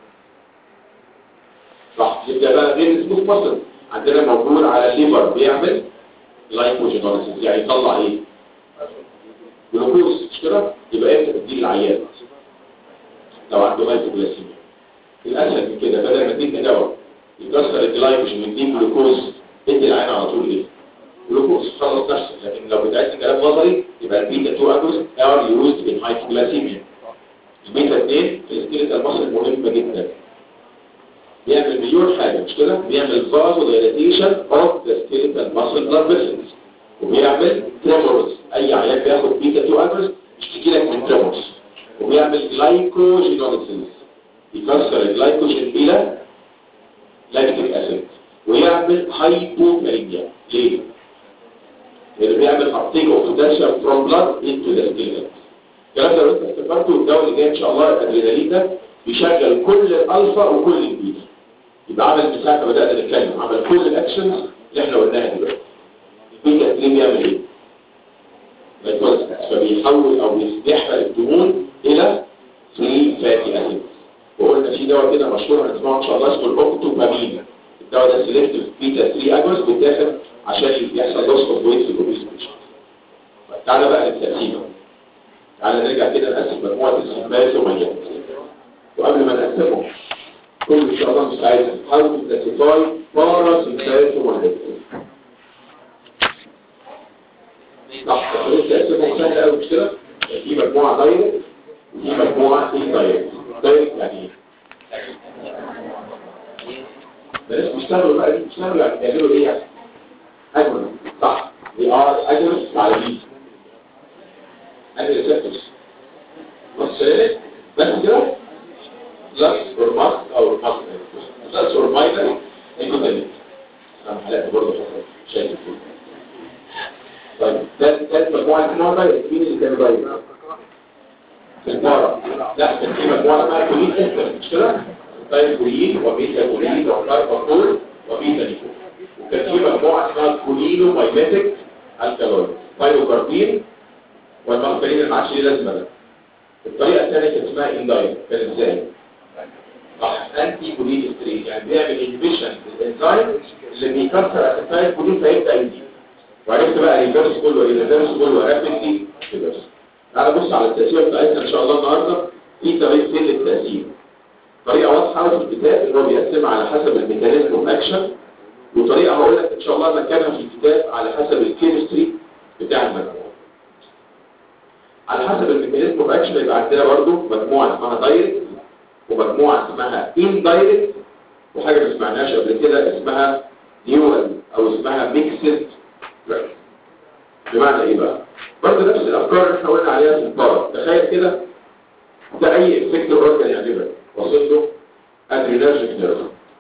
صح يبقى بقى غير السبوت ماسل عندنا موجود على الليفر بيعمل لايكوجينوليسيس يعني يطلع ايه جلوكوز مش كده يبقى امتى تدي العيان لو عنده هايبوغلاسيميا الاسهل من كده بدل ما تدي دواء يكسر الجلايكوجين ويديك جلوكوز ادي العين على طول ايه جلوكوز خلص نفسك لكن لو بتعد كلام نظري يبقى البيتا 2 اجوز ار يوزد ان هايبوغلاسيميا البيتا 2 في السكيلت المصري مهمه جدا بيعمل مليون حاجه مش كده بيعمل فازو دايلاتيشن اوف ذا سكيلت المصري بلاد فيسلز وبيعمل تريمورز اي عيان بياخد بيتا 2 اجوز يشتكي لك من تريمورز وبيعمل جلايكوجينوليسيس يكسر الجلايكوجين الى لاكتيك اسيد ويعمل هايبوكاليميا ليه؟ لانه بيعمل ابتيك اوف بوتاسيوم فروم بلاد انتو ذا سكيلت الكلام ده لو انت افتكرته الدواء اللي جاي ان شاء الله الادرينالين ده بيشغل كل الالفا وكل البيتا يبقى عمل من ساعه ما بدانا نتكلم عمل كل الاكشنز اللي احنا قلناها دلوقتي البيتا 3 بيعمل ايه؟ فبيحول او بيحرق الدهون الى فري فاتي اسيد وقلنا في دواء كده مشهور هنسمعه ان شاء الله اسمه الاوكتوبامين الدواء ده سيلكتيف بيتا 3 اجوز بيتاخد عشان يحصل لوس اوف ويت في الاوبيس تعالى بقى للتقسيمه تعالى نرجع كده نقسم مجموعه السمباسوميات وقبل ما نقسمهم كل ان شاء الله مش عايز how to classify parasymphatomolytics صح لسه قسمهم سهله قوي مش كده في مجموعه دايركت وفي مجموعه ايه دايركت دايركت يعني ايه بلاش بيشتغلوا بقى دي بيشتغلوا يعني بيعملوا ايه يعني اجمل صح دي ار اجمل على دي اجمل سيرفس بص بس كده بلس اور ماس او ماس بلس اور ماينس ايكوتالي انا حلقت برضه شايف طيب ده ده مجموعه النوع ده مين اللي كان باين في البارة لا كان في مجموعه اسمها كولين انتر مش كده طيب كولين وبيتا كولين وكارباكول وبيتا نيكول وكان في مجموعه اسمها كولينو مايماتيك الكالويد بايوكاربين والمغفرين اللي ما عادش ليه لازمه ده الطريقه الثانيه كانت اسمها انداين كان ازاي صح انتي كولين ستريت يعني بيعمل انفيشن للانزيم اللي بيكسر اسيتايل كولين فيبدا يزيد وعرفت بقى ريفيرس كله ايه ريفيرس كله رابيدلي ريفيرس تعالى بص على التأثير بتاعتنا ان شاء الله النهارده في طريقتين للتأثير طريقة واضحة في الكتاب اللي هو بيقسمها على حسب الميكانيزم اوف اكشن وطريقة هقول لك ان شاء الله مكانها في الكتاب على حسب الكيمستري بتاع المجموعة على حسب الميكانيزم اوف اكشن يبقى عندنا برضو مجموعة اسمها دايركت ومجموعة اسمها ان دايركت وحاجة ما سمعناش قبل كده اسمها ديوال او اسمها ميكسد بمعنى ايه بقى برضه نفس الافكار اللي احنا قلنا عليها في البارة تخيل كده ده اي افكتور اورجان يعجبك وصل له ادرينرجيك نيرف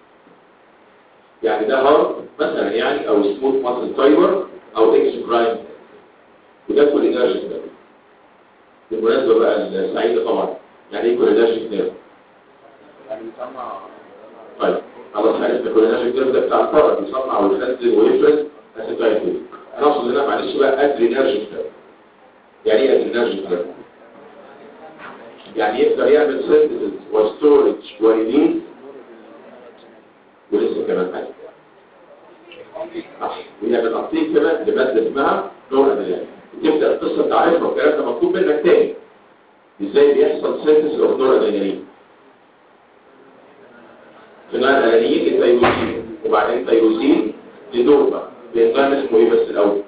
يعني ده هارد مثلا يعني او سموث ماسل فايبر او اكس برايم وده كولينرجيك نيرف بالمناسبه بقى السعيده طبعا يعني ايه كولينرجيك نيرف طيب خلاص عرفنا كولينرجيك نيرف ده بتاع الفرد بيصنع ويخزن ويفرز اسيتايل انا اقصد هنا معلش بقى ادرينرجيك نيرف يعني ايه ادرينرجيك نيرف يعني يقدر يعمل سينثيسيس وستورج وريليز ولسه كمان حاجه صح ويعمل ابديت كمان لماده اسمها نور ادرينالين تبدا القصه تعرفها والكلام ده مطلوب منك تاني ازاي بيحصل سينثيسيس اوف نور ادرينالين فنان الانين للتيروسين وبعدين تيروسين لدوبا بينزل اسمه ايه بس الاول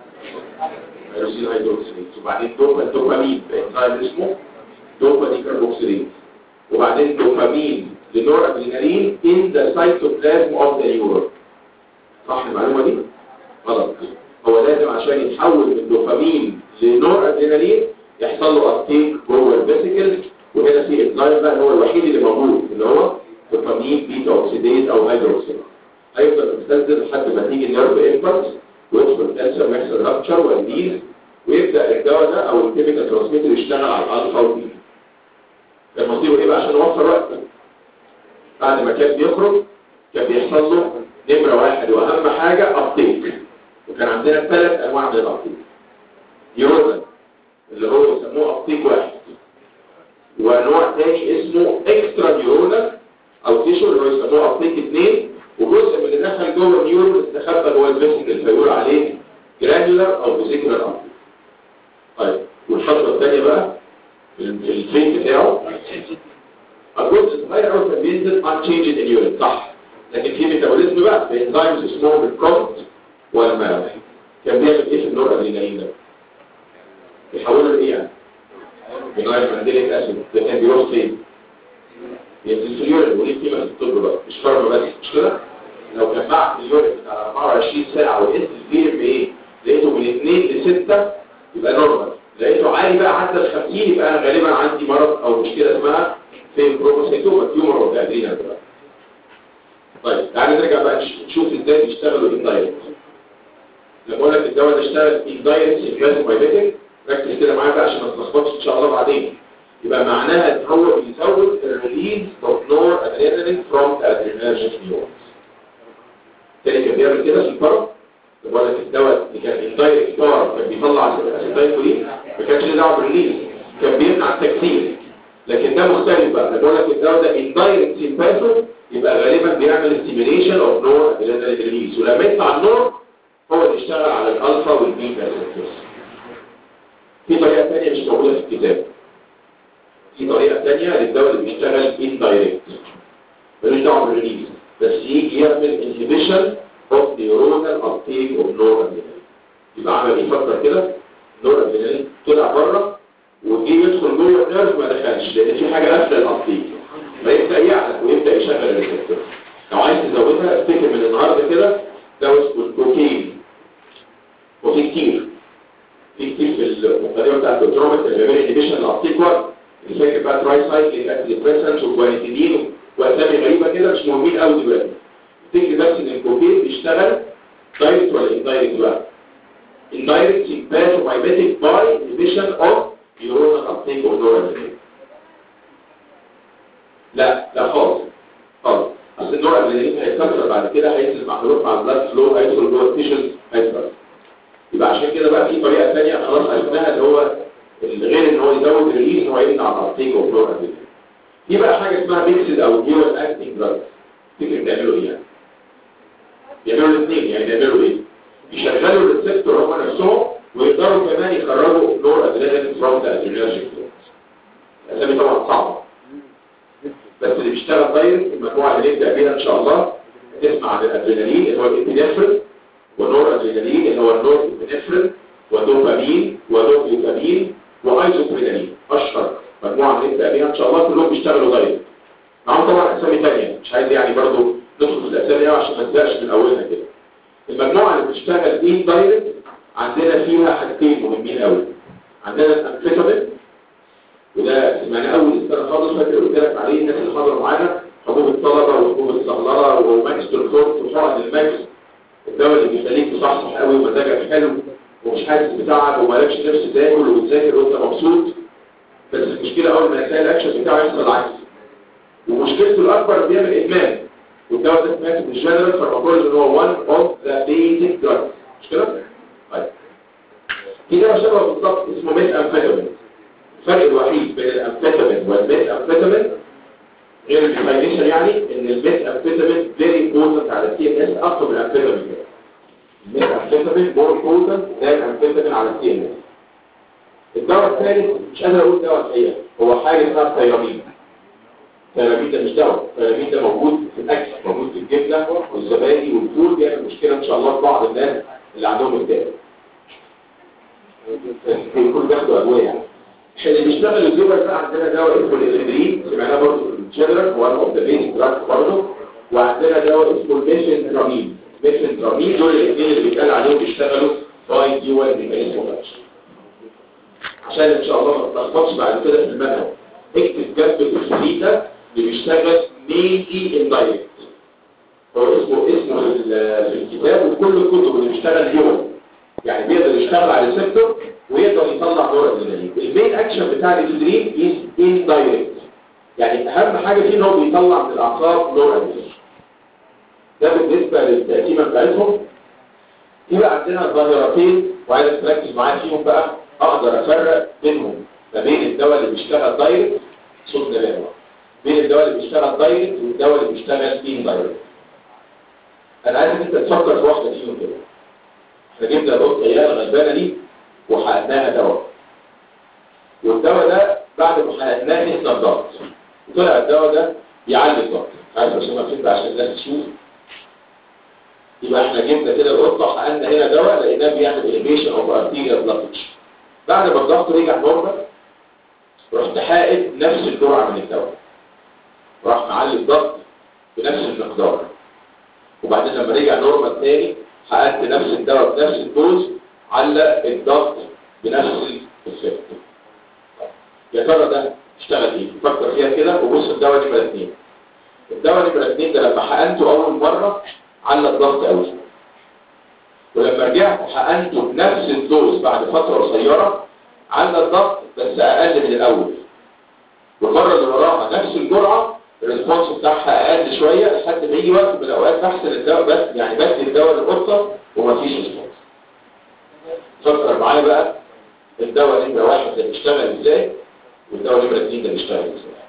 تيروسين هيدروكسيليز وبعدين دوبا الدوبامين بينزل اسمه دوبا دي كاربوكسيليز وبعدين دوبامين لنور ادرينالين in the cytoplasm of the neuron صح المعلومه دي غلط هو لازم عشان يتحول من دوبامين لنور ادرينالين يحصل له ابتيك جوه الفيسيكل وهنا في انزيم بقى هو الوحيد اللي موجود اللي هو دوبامين بيتا اوكسيديز او هيدروكسيد هيفضل مستنزل لحد ما تيجي النيرف امبلس ويدخل الكالسيوم ويحصل رابتشر والديز ويبدا الدواء ده او الكيميكال ترانسميتر يشتغل على الالفا والبيتا كان مصيره ايه بقى عشان نوفر وقت بعد ما كان بيخرج كان بيحصل له نمره واحد واهم حاجه ابتيك وكان عندنا ثلاث انواع من الابتيك يوزن اللي هو يسموه ابتيك واحد ونوع تاني اسمه اكسترا نيورونال او تيشو اللي هو يسموه ابتيك اثنين وجزء من اللي دخل جوه النيورون استخبى جوه الفيسيكل فيقول عليه جرانيولار او فيسيكولار ابتيك طيب والخطوه الثانيه بقى الفين بتاعه الجزء صغير قوي كان بينزل unchanged in urine صح لكن في ميتابوليزم بقى بانزيمز اسمهم الكومت والماء كان بيعمل ايه في النور ادرينالين ده بيحوله لايه يعني بيغير مانديليك اسيد ده كان بيروح فين ينزل في اليورين وليه قيمه في الطب بقى مش فارما بس مش كده لو جمعت اليورين على 24 ساعه وقست الفير بايه لقيته من 2 ل 6 يبقى نورمال لقيته عالي بقى عدى ال 50 يبقى انا غالبا عندي مرض او مشكله اسمها فين بروموسيتوما تيومر اوف ادرينال بقى طيب تعالى نرجع بقى نشوف ازاي بيشتغلوا اندايركت لما اقول لك الدواء ده اشتغل اندايركت سيمبلازمايبيتك ركز كده معايا بقى عشان ما تلخبطش ان شاء الله بعدين يبقى معناها ان هو بيزود الريليز اوف نور ادرينالين فروم ادرينالجيك نيورونز تاني كان بيعمل كده في الفرق بقول لك الدواء اللي كان اندايركت بار كان بيطلع اسيتايل كولين ما كانش له دعوه بالريليز كان بيمنع التكسير لكن ده مختلف بقى انا بقول لك الدواء ده اندايركت سيمباثو يبقى غالبا بيعمل ستيميليشن اوف نور ادرينالين ريليز ولما يطلع النور هو اللي يشتغل على الالفا والبيتا ريسبتورز في طريقه ثانيه مش موجوده في الكتاب في طريقه ثانيه للدواء اللي بيشتغل اندايركت ملوش دعوه بالريليز بس يجي يعمل انهبيشن اوف نيورونال ابتيك اوف نور ادرينالين يبقى عمل يفكر كده نور ادرينالين طلع بره وجي يدخل جوه النيرف ما دخلش لان في حاجه قافله الابطيك فيبدا يعلق ويبدا يشغل الريسبتور لو عايز تزودها افتكر من النهارده كده ده اسمه الكوكين وفي كتير في كتير في المقدمه بتاعت الدكتورومتر اللي بيعمل انيبيشن للابطيك وقت اللي فاكر بقى تراي سايكليك انتي وكوانيتيدين واسامي غريبه كده مش مهمين قوي دلوقتي افتكر بس ان الكوكين بيشتغل دايركت ولا اندايركت بقى indirect hepatomimetic by inhibition of neuronal uptake of noradrenaline لا لا خالص خالص اصل النورادرينالين هيتكسر بعد كده هينزل مع حروف مع البلاد فلو هيدخل جوه التيشنز هيتكسر يبقى عشان كده بقى في طريقه ثانيه خلاص عرفناها اللي هو غير ان هو يزود ريليز ان هو يمنع الابتيك اوف نورادرينالين في بقى حاجه اسمها ميكسد او ديوال اكتنج دراج تفتكر بيعملوا ايه يعني؟ بيعملوا الاثنين يعني بيعملوا ايه؟ يشغلوا الريسبتور هم نفسهم ويقدروا كمان يخرجوا نور ادرينالين فروم ذا ادرينالجيك الاسامي طبعا صعبه بس اللي بيشتغل دايركت المجموعه اللي نبدا بيها ان شاء الله تسمع عن الادرينالين اللي هو الابنفرين والنور ادرينالين اللي هو النور ابنفرين ودوبامين ودوبيوتامين وايزوبرينالين اشهر مجموعه نبدا بيها ان شاء الله كلهم بيشتغلوا دايركت معاهم طبعا اسامي ثانيه مش عايز يعني برضو ندخل في الاسامي عشان ما نبداش من اولنا كده المجموعة اللي بتشتغل دي دايركت عندنا فيها حاجتين مهمين قوي عندنا الانفيتامين وده سمعنا اول السنه خالص فاكر قلت لك عليه الناس اللي حضروا معانا حبوب الطلبه وحبوب الصهلره وماكستر فورت وحقن الماكس الدواء اللي بيخليك تصحصح قوي ومزاجك حلو ومش حاسس بتعب ومالكش نفس تاكل وبتذاكر وانت مبسوط بس المشكله اول ما تلاقي الاكشن بتاعه يحصل العكس ومشكلته الاكبر بيعمل ادمان والدواء ده سمعت في الجنرال فارماكولوجي ان هو one of the basic drugs مش كده؟ طيب في دواء شبه بالظبط اسمه ميث امفيتامين الفرق الوحيد بين الامفيتامين والميث امفيتامين غير الديفاينيشن يعني ان الميث امفيتامين فيري بوتنت على السي ان اس اكتر من الامفيتامين الميث امفيتامين مور بوتنت ذان الامفيتامين على السي ان اس الدواء الثالث مش قادر اقول دواء الحقيقه هو حاجه اسمها ثيرامين الثيرامين ده مش دواء الثيرامين ده موجود في الاكل موجود في الجبنه والزبادي والفول بيعمل مشكله ان شاء الله لبعض الناس اللي عندهم اكتئاب كل بياخدوا ادويه يعني اللي بيشتغل الليفر بقى عندنا دواء اسمه الاليدرين سمعناه برضه في الجنرال وان اوف ذا بيزك دراجز برضه وعندنا دواء اسمه الميثنترامين الميثنترامين دول الاثنين اللي بيتقال عليهم بيشتغلوا باي ديوال ميكانيزم عشان ان شاء الله ما تلخبطش بعد كده في المنهج اكتب جنب الفريتا اللي بيشتغل مينلي اندايركت هو اسمه اسمه في الكتاب وكل الكتب اللي بيشتغل ديوال يعني بيقدر يشتغل على الريسبتور ويقدر يطلع نور ادرينالين المين اكشن بتاع الادرينالين از اندايركت يعني اهم حاجه فيه ان هو بيطلع من الاعصاب نور ادرينالين ده بالنسبه للتقسيمه بتاعتهم في بقى عندنا ظاهرتين وعايزك تركز معايا فيهم بقى اقدر افرق بينهم ما بين الدواء اللي بيشتغل دايركت صوت نبات بين الدواء اللي بيشتغل دايركت والدواء اللي بيشتغل اندايركت انا عايز انت تفكر في واحده فيهم كده احنا جبنا القطه هي الغلبانه دي وحقناها دواء والدواء ده بعد ما حقناه نسنا الضغط طلع الدواء ده يعلي الضغط عايز ارسمها فكره عشان الناس تشوف يبقى احنا جبنا كده القطه حقنا هنا دواء لقيناه بيعمل اليفيشن اوف ارتيريال بلاد بعد ما الضغط رجع نورمال رحت حائد نفس الجرعه من الدواء وراح معلي الضغط بنفس المقدار وبعدين لما رجع نورمال تاني حققت نفس الدواء بنفس الدوز علق الضغط بنفس الفكر يا ترى ده اشتغل ايه فكر فيها كده وبص الدواء نمره اثنين الدواء نمره اثنين ده لما حقنته اول مره علق الضغط قوي ولما رجعت حقنته بنفس الدوز بعد فتره قصيره علق الضغط بس اقل من الاول والمره اللي وراها نفس الجرعه الريسبونس بتاعها اقل شويه لحد ما يجي وقت من الاوقات بحسن الدواء بس يعني بدي الدواء للقطه ومفيش ريسبونس فكر معايا بقى الدواء نمره واحد ده بيشتغل ازاي والدواء نمره اثنين ده بيشتغل ازاي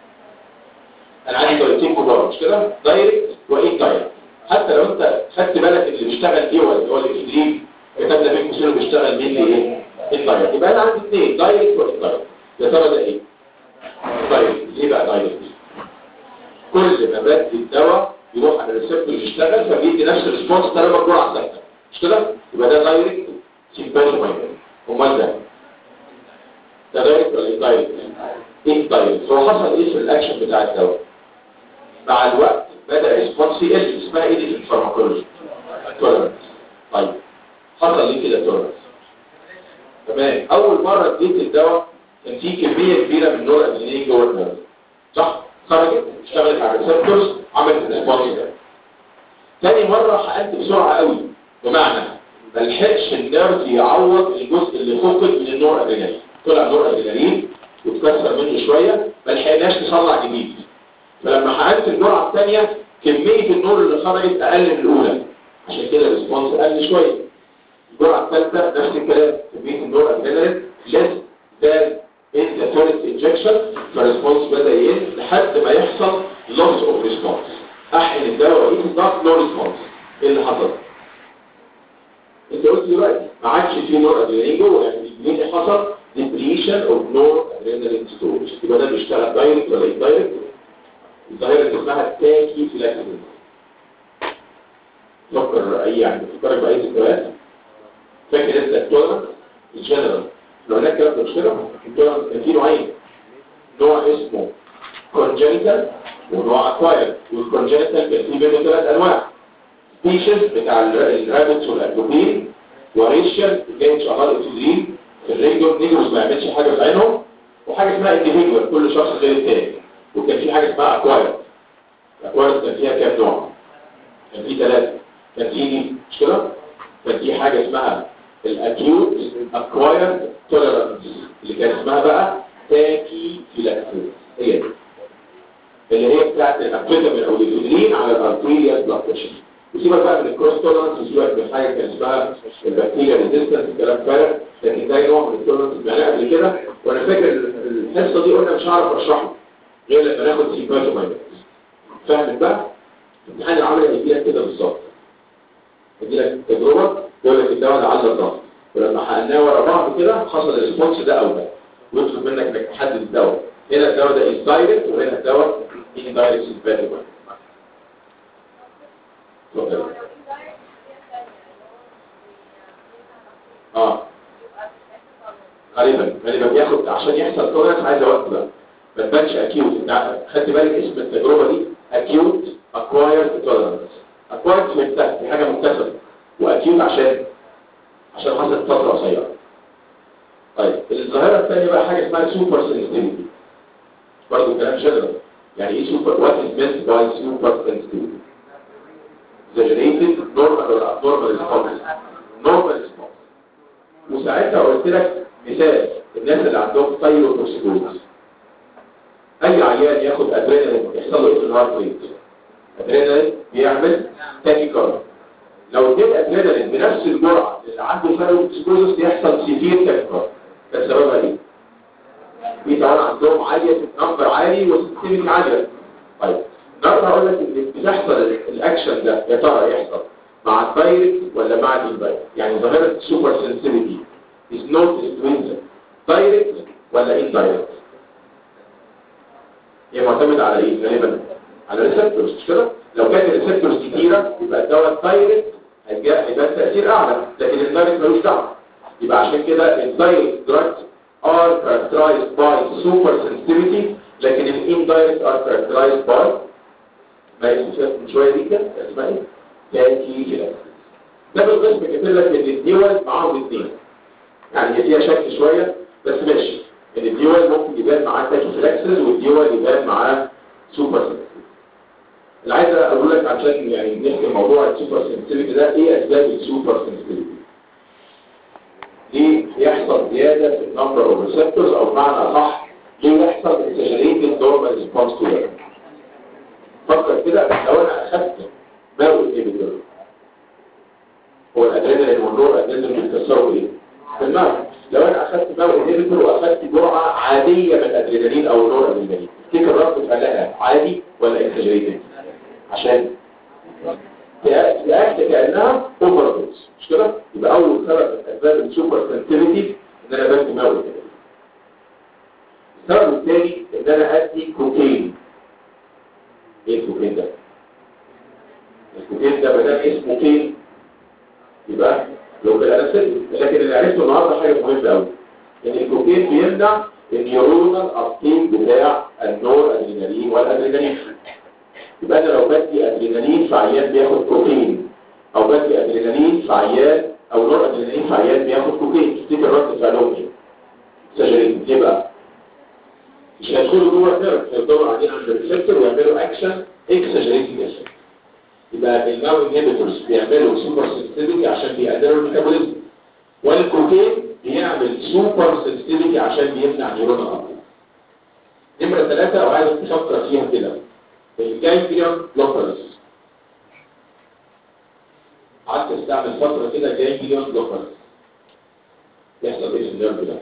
انا عندي طريقتين كبار مش كده دايركت وايه دايركت حتى لو انت خدت بالك اللي بيشتغل ايه اللي هو الاكستريم كتبنا فيه مسؤول بيشتغل مين ايه الدايركت يبقى انا عندي اثنين دايركت واندايركت يا ترى ده ايه دايركت ليه بقى دايركت كل ما بدي الدواء يروح على الريسبتور يشتغل فبيدي نفس الريسبونس طالما الجرعه ثابته مش كده يبقى ده دايركت سيمباتومايجرين امال ده ده دايركت ولا دايركت ايه دايركت هو حصل ايه في الاكشن بتاع الدواء مع الوقت بدا ريسبونس يقل اسمها ايه دي في الفارماكولوجي تولرنس طيب حصل ليه كده تولرنس تمام اول مره اديت الدواء كان في كميه كبيره من النور ادرينالين جوه الدم صح خرجت اشتغلت على الريسبتورز عملت الريسبونس ده تاني مره حقنت بسرعه قوي بمعنى ما لحقش النيرف يعوض الجزء اللي فقد من النور ادرينالين طلع نور ادرينالين واتكسر منه شويه ما لحقناش نصنع جديد فلما حقنت الجرعه الثانيه كميه النور اللي خرجت اقل من الاولى عشان كده الريسبونس قل شويه الجرعه الثالثه نفس الكلام كميه النور ادرينالين less than in the first injection فالريسبونس بدا يقل لحد ما يحصل loss of response احقن الدواء واقيس الضغط نو ريسبونس ايه اللي حصل؟ انت قلت دلوقتي ما عادش في نور ادرينالين جوه يعني ايه اللي حصل؟ depletion of noradrenaline storage يبقى ده بيشتغل دايركت ولا اندايركت؟ الظاهره اللي اسمها تاكي فلاكسيس فكر اي يعني فكرك باي ذكريات فاكر انت التولرنس الجنرال لو هناك كلام مش كده التولرنس كان فيه نوعين نوع اسمه congenital ونوع acquired والcongenital كان فيه منه ثلاث انواع سبيشيز بتاع الرابتس والاتروبين وريشيال جاي شغال اكسجين في الرينجور نيجروس ما يعملش حاجه في عينهم وحاجه اسمها individual كل شخص غير التاني وكان في حاجه اسمها acquired acquired كان فيها كام نوع كان في ثلاثه كان في مش كده كان في حاجه اسمها الاكيوت acquired tolerance اللي كان اسمها بقى تاكي فيلاكسيس هي دي اللي هي بتاعت الامفيتامين او الانسولين على الارتيريال بلاد بريشر وسيبك بقى من الكروس تولرنس وسيبك من حاجه كان اسمها البكتيريا ريزيستنس الكلام فارغ لكن ده نوع من التولرنس بنعملها قبل كده وانا فاكر الحصه دي قلنا مش هعرف اشرحها غير لما ناخد سيمباتوماينس فاهم بقى؟ الامتحان العملي هيجي لك كده بالظبط هيجي لك تجربه يقول لك الدواء ده على الضغط ولما حقناه ورا بعض كده حصل الريسبونس ده او ده ويطلب منك انك تحدد الدواء هنا الدواء ده از دايركت وهنا الدواء ان دايركت سيمباتوماينس اتفضل اه غالبا غالبا بياخد عشان يحصل تولرنس عايز وقت بقى ما تبانش اكيوت انت خدت بالك اسم التجربه دي اكيوت اكوايرد تولرنس اكوايرد فهمتها دي حاجه مكتسبه واكيوت عشان عشان حصلت فتره قصيره طيب الظاهره الثانيه بقى حاجه اسمها سوبر سنسيتيفيتي برضه كلام جنرال يعني ايه سوبر وات از مينت باي سوبر سنسيتيفيتي exaggerated normal or abnormal response normal response وساعتها قلت لك مثال الناس اللي عندهم ثايروتوكسيكوز اي عيان ياخد ادرينالين يحصل له ايه في الهارت ريت ادرينالين بيعمل تاكيكارد لو اديت ادرينالين بنفس الجرعه اللي عنده ثايروتوكسيكوز يحصل سيفير تاكيكارد ده سببها ايه؟ في طبعا عندهم عاليه نمبر عالي وسنسيتيفيتي عاليه طيب النهارده هقول لك ان بتحصل الاكشن ده يا ترى يحصل مع الدايركت ولا مع الاندايركت يعني ظاهره سوبر سنسيتيفيتي is noticed when دايركت ولا indirect هي معتمدة على ايه غالبا على ريسبتورز مش كده لو كانت الريسبتورز كتيرة يبقى الدواء الدايركت هيبقى تأثير اعلى لكن الدايركت ملوش دعوه يبقى عشان كده الدايركت دراجز are characterized by super sensitivity لكن الانdirect are characterized by ما يسمى من شوية دي كده اسمها ايه؟ تاكي كده ده بالقسم كاتب لك ان الدول معاهم الاثنين يعني هي فيها شك شوية بس ماشي ان الدول ممكن يبان معاه تاكيفلاكسز والدول يبان معاه سوبر سنسيتيفيتي اللي عايز اقول لك عشان يعني نحكي موضوع السوبر سنسيتيفيتي ده ايه اسباب السوبر سنسيتيفيتي ليه يحصل زيادة في النمبر اوف ريسبتورز او بمعنى صح ليه يحصل exaggerated normal response to that فكر كده لو انا اخدت ماو انهبيتور هو الادرينالين والنور ادرينالين بيتكسروا ايه في الماء لو انا اخدت ماو انهبيتور واخدت جرعه عاديه من الادرينالين او النور ادرينالين تفتكر رد فعلها عادي ولا اكسجريتد عشان تأكد كأنها اوفر دوز مش كده يبقى اول سبب من اسباب السوبر سنسيتيفيتي ان انا بدي ماو انهبيتور السبب الثاني ان انا ادي كوكين ايه الكوكين ده الكوكين ده بدل اسمه كين يبقى لو بالانستيك لكن اللي عرفته النهارده حاجه حاجه مهمه قوي ان الكوكين بيمنع النيورونال ابتيك بتاع النور ادرينالين والادرينالين يبقى انا لو بدي ادرينالين في عيان بياخد كوكين او بدي ادرينالين في عيان او نور ادرينالين في عيان بياخد كوكين تفتكر رد فعلهم ايه؟ سجلين ليه بقى؟ مش هيدخلوا جوه النيرف هيفضلوا قاعدين عند الريسبتور ويعملوا اكشن اكسجريتنج اكشن يبقى الناو انهبيتورز بيعملوا سوبر سنسيتيفيتي عشان بيقللوا الميتابوليزم والكوكين بيعمل سوبر سنسيتيفيتي عشان بيمنع نيورون الابطال نمرة ثلاثة وعايز تفكر فيها كده الجانجليون بلوكرز قعدت استعمل فترة كده جانجليون بلوكرز يحصل ايه في النيرف ده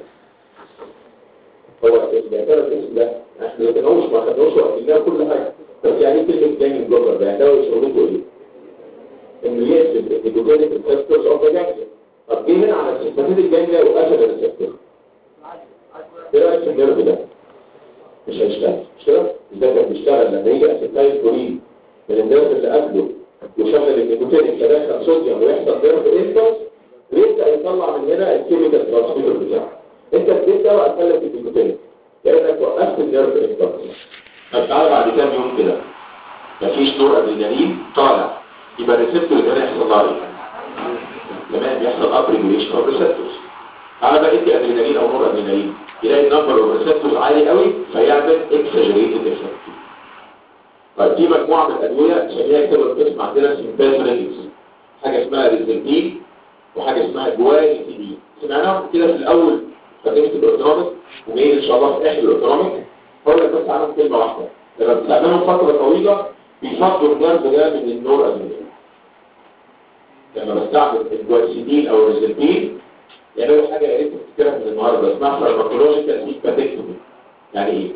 هو بيعتبر الاسم ده احنا ما كناش ما خدناش وقتنا كل حاجه بس يعني كلمه جانج بلوكر ده ده شغلته ايه؟ انه يقفل الجلوكوزيك ريسبتورز اوف ذا جانجليا طب جه هنا على السيمباتيك الجانجليا وقفل الريسبتور ايه رايك في النيرف ده؟ مش هيشتغل مش كده؟ ازاي كان بيشتغل لما يجي اسيتايل كولين من النيرف اللي قبله وشغل النيكوتين فدخل صوديوم ويحصل نيرف انتوس ويبدا يطلع من هنا الكيميكال ترانسميتر بتاعه انت اديت دواء قتلك النيكوتين لانك وقفت النيرف انتوس طب تعالى بعد كام يوم كده مفيش نور ادرينالين طالع يبقى الريسبتور اللي هنا يحصل لها ايه؟ كمان بيحصل اب ريجوليشن اوف ريسبتورز تعالى بقى ادي ادرينالين او نور ادرينالين يلاقي النمبر اوف ريسبتورز عالي قوي فيعمل اكسجريتد افكت طيب في مجموعه من الادويه نسميها كده القسم عندنا سيمباثوليتكس حاجه اسمها ريزلتين وحاجه اسمها جوانيتين سمعناهم كده في الاول تقدمه الاوتونوميك وجايين ان شاء الله في اخر الاوتونوميك هقول لك بس عنهم كلمه واحده لما بتستعملهم فتره طويله بيفضوا النرف ده من النور ادرينالين لما بستعمل الجوانيتين او الريزلتين يعملوا حاجه يا ريت تفتكرها من النهارده اسمها فارماكولوجيكال سيمباثيكتومي يعني ايه؟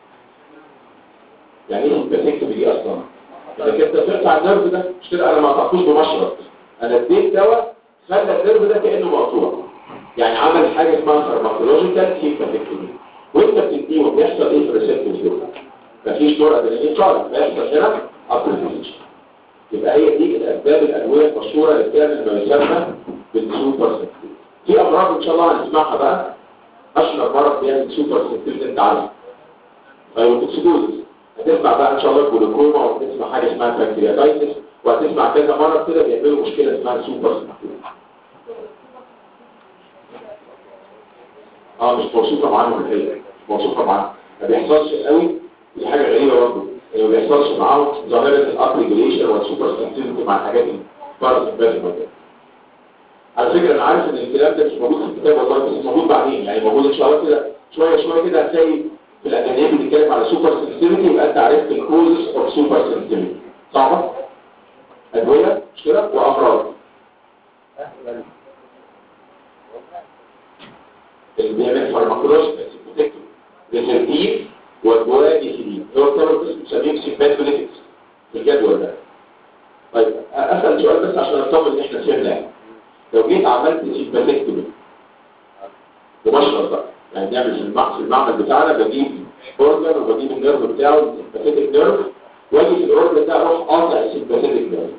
يعني ايه سيمباثيكتومي دي اصلا؟ انك انت تقطع النرف ده مش كده انا ما قطعتوش بمشرط انا اديت دواء خلى النرف ده كانه مقطوع يعني عمل حاجه اسمها فارماكولوجيكال سيمباثيكتومي وانت بتديهم بيحصل ايه في الريسبتورز دول؟ مفيش نور ادرينالين طالع بيحصل هنا ابريفيشن يبقى هي دي الاسباب الادويه المشهوره اللي بتعمل ما يسمى بالسوبر سنسيتيف في امراض ان شاء الله هنسمعها بقى اشهر مرض بيعمل سوبر سنسيتيف انت عارف فايروتوكسيكوزيس هتسمع بقى ان شاء الله الجلوكوما وهتسمع حاجه اسمها بانكرياتايتس وهتسمع كذا مرض كده بيعملوا مشكله اسمها سوبر سنسيتيف اه مش موصوفه معاهم الحقيقه مش موصوفه معاهم ما بيحصلش قوي دي حاجه غريبه برضه اللي ما بيحصلش معاهم ظاهره الاب ريجوليشن والسوبر سنسيتيف مع الحاجات دي باراسمباتيك على فكرة انا عارف ان الكلام ده مش موجود في الكتاب والله بس موجود بعدين يعني موجود ان شاء الله كده شوية شوية كده هتلاقي في الاكاديمية بتتكلم على سوبر سنسيتيفيتي يبقى انت عرفت الكوزز اوف سوبر سنسيتيفيتي صعبة؟ ادوية مش كده وامراض اللي بيعمل فارماكولوجيكال سيمبوتكتوم ريسيرتيف والجوانيسيدين هو كتاب القسم بيسميه سيمباتوليتكس في الجدول ده طيب اسال سؤال بس عشان اطمن ان احنا فهمنا يعني لو جيت عملت سيمباثيكتومي مباشرة بقى يعني نعمل في المعمل, في المعمل بتاعنا بجيب اورجن وبجيب النيرف بتاعه السيمباثيك نيرف واجي في الاورجن ده اروح قاطع السيمباثيك نيرف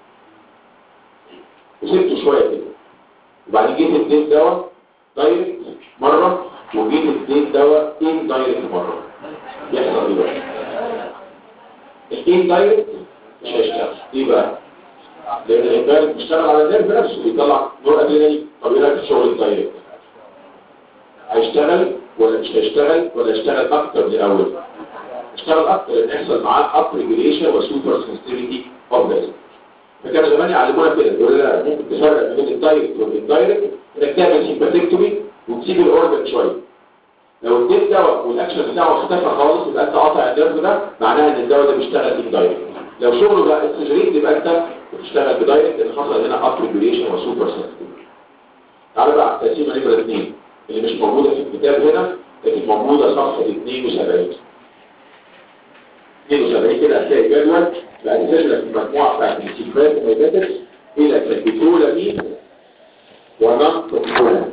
وسبته شويه كده وبعدين جيت اديت دواء دايركت مره وجيت اديت دواء ان دايركت مره يحصل ايه بقى؟ الان دايركت مش هيشتغل ايه بقى؟ لان الدايركت بيشتغل على النيرف نفسه بيطلع نور ادرينالين طب ايه رايك في شغل الدايركت هيشتغل ولا مش هيشتغل ولا يشتغل اكتر من الاول اشتغل اكتر لان يحصل معاه اب ريجوليشن وسوبر سنسيتيفيتي اوف ذا فكانوا زمان يعلمونا كده يقولوا لنا ممكن تفرق بين الدايركت والاندايركت انك تعمل سيمباثيكتومي وتسيب الاورجن شويه لو اديت دواء والاكشن بتاعه اختفى خالص يبقى انت قاطع النيرف ده معناها ان الدواء ده بيشتغل اندايركت لو شغله بقى السجريت يبقى انت بتشتغل بدايركت اللي حصل هنا اب ريجوليشن وسوبر سنسيتيف تعالى بقى على التقسيمه نمره 2 اللي مش موجوده في الكتاب هنا لكن موجوده صفحه 72 72 كده هتلاقي جدول بقسم لك المجموعه بتاعت السيكوات والميتاتكس الى كابيتولامين ونون كابيتولامين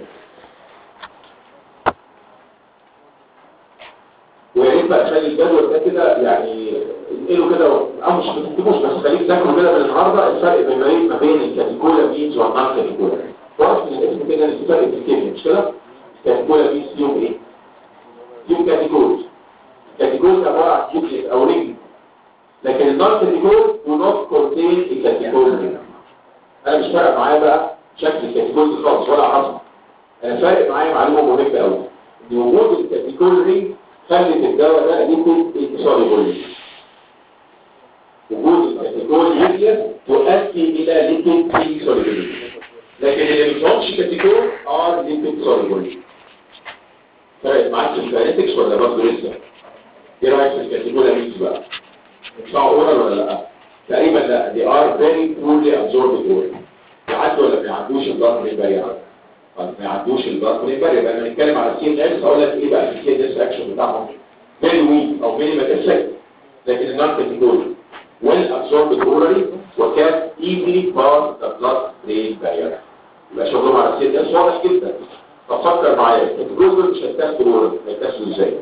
ويا ريت بقى تخلي الجدول ده كده يعني انقله كده او مش بتكتبوش بس خليك تذاكروا كده من النهارده الفرق بين ما بين الكاتيكولا مينز والنون كاتيكولا واضح من الاسم كده ان في فرق في الكيمياء مش كده؟ كاتيكولا بيس فيهم ايه؟ فيهم كاتيكولز كاتيكولز عبارة عن نيوكليس او رينج لكن النون كاتيكولز do not contain a catechols ring انا مش فارق معايا بقى شكل الكاتيكولز خالص ولا اعرفها انا فارق معايا معلومه مهمه قوي ان وجود الكاتيكول رينج خلت الدواء ده ليكويد انسوليبل وجود الكاتيكول رينج تؤدي الى ليكويد انسوليبل لكن اللي بيكونش كاتيكول ار ليكويد سوليبل فرقت معاك في الكاينetics ولا برضه لسه ايه رايك في الكاتيكول رينج بقى يطلعوا اورال ولا لا تقريبا لا دي ار فيري بورلي ابزوربد اورال يعدوا ولا ما يعدوش الضغط البريء طب ما يعدوش الضغط البريء يبقى لما نتكلم على السي ان اس هقول لك ايه بقى السي ان اس اكشن بتاعهم فيري ويك او مينيمال افكت لكن النون كاتيجوري ويل ابزوربد اورالي وكان ايزلي باس ذا بلاد برين بارير يبقى شغلهم على السي ان اس واضح جدا ففكر معايا الكاتيجوري دول مش هيتاخدوا اورال هيتاخدوا ازاي؟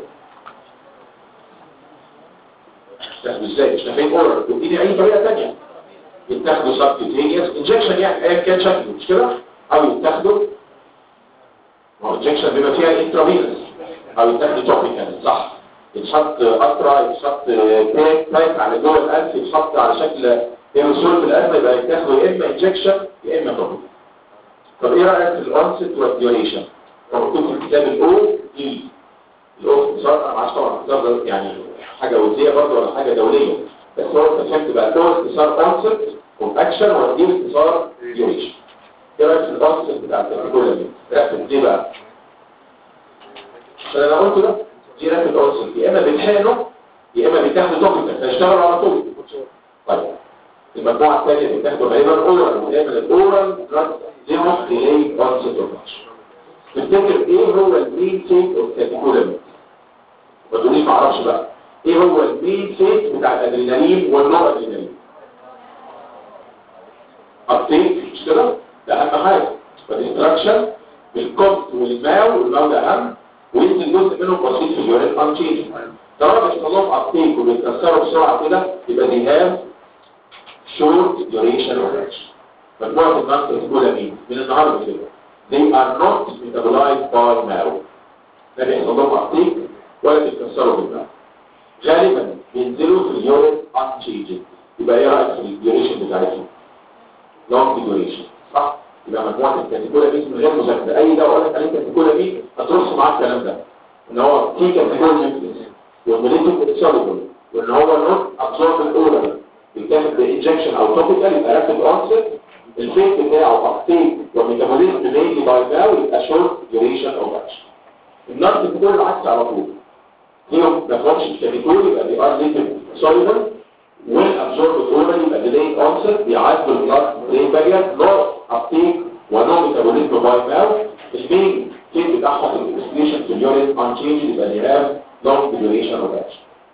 تاخده ازاي مش نافعين اورال تديني اي طريقه ثانيه يتاخدوا سبكيوتينيوس انجكشن يعني ايا كان شكله مش كده او يتاخدوا ما هو انجكشن بيبقى فيها انترافينوس او يتاخدوا توبيكال صح يتحط قطره يتحط باك باك على جوه الانف يتحط على شكل ايروسول في الانف يبقى يتاخدوا يا اما انجكشن يا اما توبيكال طب ايه رايك في الاونست والديوريشن مكتوب في الكتاب الاو اي الاو اختصار انا معرفش طبعا اختصار يعني حاجة ودية برضه ولا حاجة دولية بس هو انت فهمت بقى ده اختصار كونسبت واكشن ودي اختصار ديوريشن ايه رايك في الكونسبت بتاع الكاتيجوري دي ركز ليه بقى عشان انا قلت ده دي ركز كونسبت يا اما بتحقنه يا اما بتاخده توبيكال فيشتغلوا على طول طيب المجموعه الثانيه بتاخده غالبا اورال ودايما الاورال دراج ليهم ديلي كونسبت اوف تفتكر ايه هو المين تيك اوف كاتيجوري ما تقوليش ما اعرفش بقى ايه هو المين فيت بتاع الادرينالين والنور ادرينالين ابتيك مش كده ده اهم حاجه فالانستراكشن بالكوبت والماو والماو ده اهم وينزل جزء منهم بسيط في اليورين انشينج طالما بيحصل لهم ابتيك وبيتكسروا بسرعه كده يبقى دي هاف شورت ديوريشن اوف اكشن مجموعه الناس الاولى مين من النهارده كده they are not metabolized by marrow لا بيحصل لهم ابتيك ولا بيتكسروا بالماو غالبا بينزلوا في اليورين unchanged يبقى ايه رايك في الديوريشن بتاعتهم لونج ديوريشن صح يبقى مجموعه الكاتيجوريا دي من غير مذاكره اي ده اقول لك عليه الكاتيجوريا دي هترص معاك الكلام ده ان هو في كاتيجوريا نيوكليس والميليتيك اكسوليبل وان هو نوت ابزورب الاورال بيتاخد بانجكشن او توبيكال يبقى رابيد اونست الفيت بتاعه ابتيك وميتابوليزم مينلي باي باو يبقى شورت ديوريشن اوف اكشن النار كاتيجوريا العكس على طول فيهم ما فهمش الكاتيجوري يبقى دي ار ليتد سوليبل وين ابزورب اورالي يبقى ديلي اونست بيعدوا البلاد برين بارير نو ابتيك ونو ميتابوليزم باي باو المين فيت بتاعهم في الاكسكريشن في اليورين انشينج يبقى دي هاف لونج ديوريشن اوف اكشن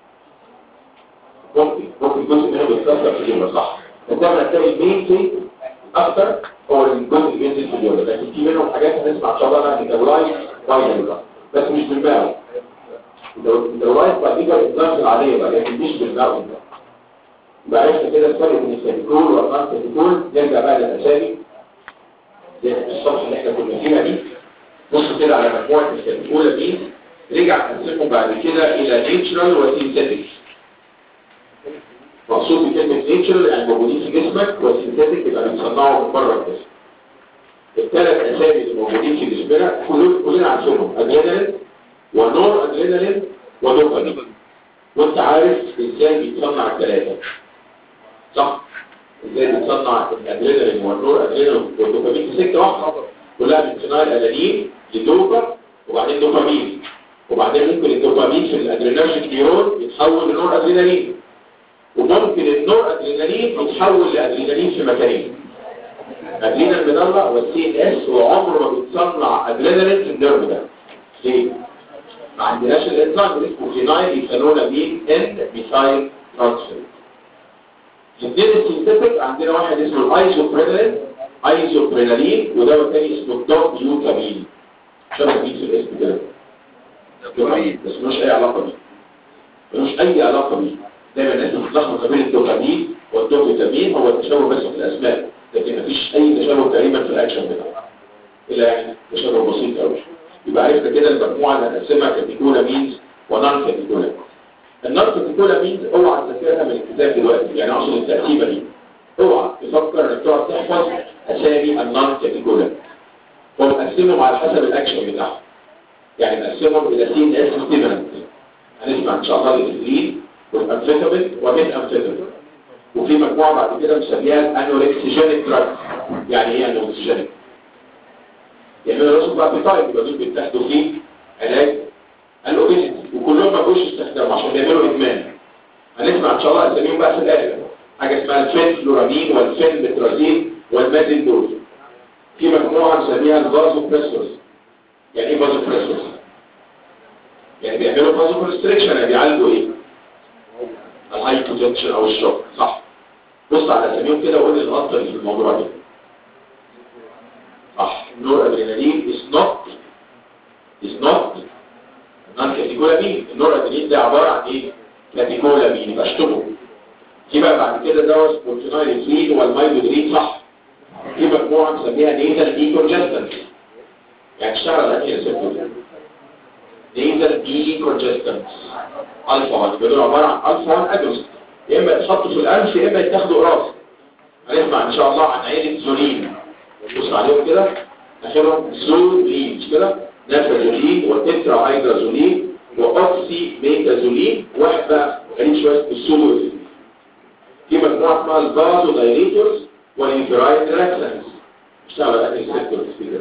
ممكن ممكن جزء منه بيتكسر في اليورين صح بس دايما هتلاقي المين فيت اكتر هو الجزء اللي بينزل في اليورين لكن في منهم حاجات هنسمع ان شاء الله انها ميتابولايز باي بس مش بالماء الدوائر بقى الإطلاق العادية بقى لكن مش بالماء ده يبقى عرفت كده الفرق بين الكاتيكول والأرقام كاتيكول نرجع بقى للأسامي الصفحة اللي احنا كنا فيها دي بص كده على مجموعة الكاتيكولة دي رجع قسمهم بعد كده إلى نيتشرال وسينثيتك مقصود بكلمة نيتشرال يعني موجودين في جسمك وسينثيتك يبقى بنصنعهم من بره الجسم الثلاث أسامي اللي موجودين في جسمنا كلنا عارفينهم أدرينالين ونور ادرينالين ودوبامين وانت عارف ازاي بيتصنع الثلاثه صح ازاي بيتصنع الادرينالين والنور ادرينالين والدوبامين في سكه واحده كلها من صناعه الادرينالين لدوبا وبعدين دوبامين وبعدين ممكن الدوبامين في الادرينالين نيورون يتحول لنور ادرينالين وممكن النور ادرينالين يتحول لادرينالين في مكانين ادرينال مدلع والسي ان اس وعمره ما بيتصنع ادرينالين في النيرف ده ليه؟ ما عندناش الانزيم اللي اسمه فينايل يخلونا مين ان ميثايل ترانسفير الاثنين السينثيتك عندنا واحد اسمه الايزوبرينالين ايزوبرينالين ودواء تاني اسمه الدوب يوكامين شبه مين في الاسم كده دوبامين بس ملوش اي علاقه بيه ملوش اي علاقه بيه دايما الناس بتتلخبط بين الدوبامين والدوبامين هو التشابه بس في الاسماء لكن مفيش اي تشابه تقريبا في الاكشن بتاعه الا يعني تشابه بسيط قوي يبقى عرفنا كده المجموعه اللي هنقسمها كاتيكولامينز ونون كاتيكولامينز النون كاتيكولامينز اوعى تذاكرها من الكتاب دلوقتي يعني اقصد التقسيمه دي اوعى تفكر انك تقعد تحفظ اسامي النون كاتيكولامينز هو مقسمهم على حسب الاكشن بتاعهم يعني مقسمهم الى سي اس ستيمولانت هنسمع ان شاء الله الانسولين والامفيتامين وميث امفيتامين وفي مجموعه بعد كده مسميها الانوركسيجينيك دراج يعني ايه انوركسيجينيك يعملوا رسم بقى بتايب يبقى دول بيتاخدوا فيه علاج الاوبيسيتي وكلهم ما بقوش استخدام عشان بيعملوا ادمان هنسمع ان شاء الله اساميهم بقى في الاخر حاجه اسمها الفين فلورامين والفين بترازين والمازين دوز في مجموعه مسميها الفازو بريسورز يعني ايه فازو بريسورز يعني بيعملوا فازو كونستريكشن يعني بيعالجوا ايه الهايبوتنشن او الشوك صح بص على اساميهم كده وقول لي الغلطه اللي في الموضوع ده صح النور ادرينالين is not is not نون كاتيكولامين النور ادرينالين ده عباره عن ايه كاتيكولامين يبقى اشتغل في بقى بعد كده دواء سبورتينايل والمايلودرين صح في مجموعه نسميها نيزل ديكونجستنت يعني اشتغل على انهي ريسبتور نيزل ديكونجستنت الفا 1 دول عباره عن الفا 1 اجونست يا اما يتحطوا في الانف يا اما يتاخدوا قراص هنسمع ان شاء الله عن عيله زولين بص عليهم كده اخرهم زولين مش كده نافازولين وتترا هيدرازولين واوكسي ميتازولين واحد بقى غريب شويه السولو في مجموعه اسمها الفازو دايليتورز والانفرايد ريلاكسنس اشتغل على السيكتورز كده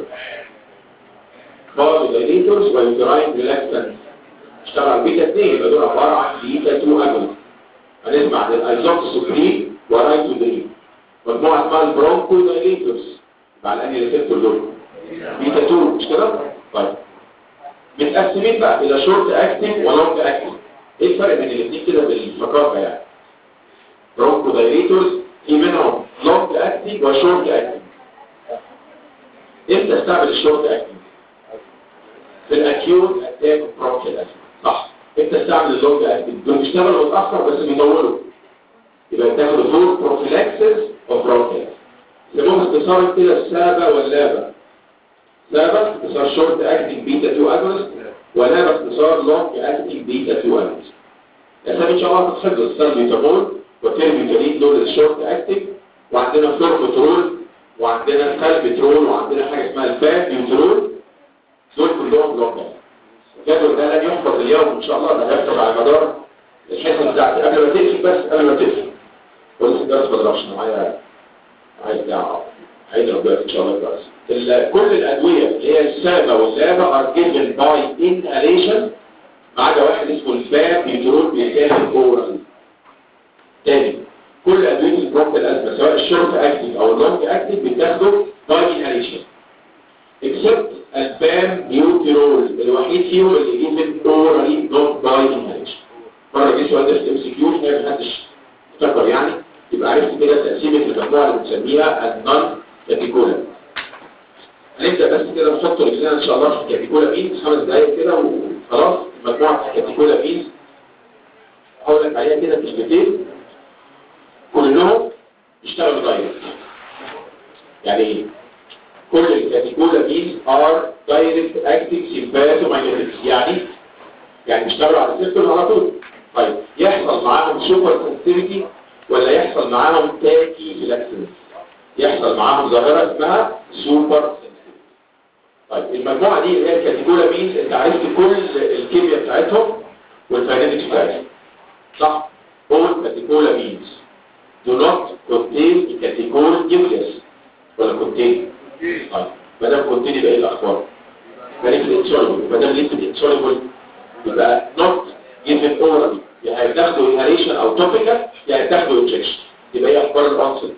فازو دايليتورز والانفرايد ريلاكسنس اشتغل على البيتا 2 يبقى دول عباره عن بيتا 2 اجونست هنسمع عن الايزوكسوبرين ورايتودرين مجموعه اسمها البرونكو دايليتورز مع الاني ريسبتور دول بيتا 2 مش كده طيب متقسمين بقى الى شورت اكتنج ولونج اكتنج ايه الفرق بين الاثنين كده بالفقاقه يعني برونكو دايليتورز في منهم لونج اكتنج وشورت اكتنج امتى استعمل الشورت اكتنج في الاكيوت اتاك برونكيال اسيد صح امتى استعمل اللونج اكتنج دول بيشتغلوا متاخر بس بيطولوا يبقى بتاخد دور بروفيلاكسس اوف برونكيال يسموهم اختصارا كده السابا واللابا سابا اختصار شورت اكتنج بيتا 2 اجونست ولابا اختصار لونج اكتنج بيتا 2 اجونست الاسامي ان شاء الله هتتحفظ السالبيوتامول والتيربيوتالين دول الشورت اكتنج وعندنا فلورموترول وعندنا الكالبيترول وعندنا حاجه اسمها الفابيوترول دول كلهم لونج الجدول ده لن يحفظ اليوم ان شاء الله ده هيحفظ على مدار الحصه بتاعتي قبل ما تقفل بس قبل ما تقفل ولسه الدرس ما ضربش معايا عايز دعوه عايز ربنا ان شاء الله كويس كل الادويه اللي هي السابا واللابا ار جيفن باي انهاليشن ما عدا واحد اسمه الفابيوترول بيتاخد اورال تاني كل ادويه البروكتال ازمه سواء الشورت اكتيف او اللونج اكتيف بيتاخدوا باي انهاليشن اكسبت البام نيوترول الوحيد فيهم اللي جيفن اورالي نوت باي انهاليشن مره جه سؤال ده في ام سي كيو ما حدش افتكر يعني يبقى عرفت كده تقسيمه المجموعه اللي بنسميها النون كاتيكولا هنبدا بس كده نحط رجلنا ان شاء الله في الكاتيكولا بينز خمس دقايق كده وخلاص مجموعه الكاتيكولا بينز هقول لك عليها كده كلمتين كلهم يشتغلوا دايركت يعني ايه كل الكاتيكولا بينز ار دايركت اكتنج سيمباثوماينيتكس يعني يعني بيشتغلوا على السيستم على طول طيب يحصل معاهم سوبر سنسيتيفيتي ولا يحصل معاهم تاكي فيلاكسنس يحصل معاهم ظاهره اسمها سوبر سنسيتيفيتي طيب المجموعه دي اللي هي الكاتيجوري مينز انت عرفت كل الكيمياء بتاعتهم والفاينانكس بتاعتهم صح all category means do not contain a category nucleus ولا contain طيب ما دام contain يبقى ايه الاخبار ليكويد insoluble ما دام liquid insoluble يبقى not given orally يا هيتاخدوا inhalation او topical يا هيتاخدوا injection يبقى ايه اخبار الانسل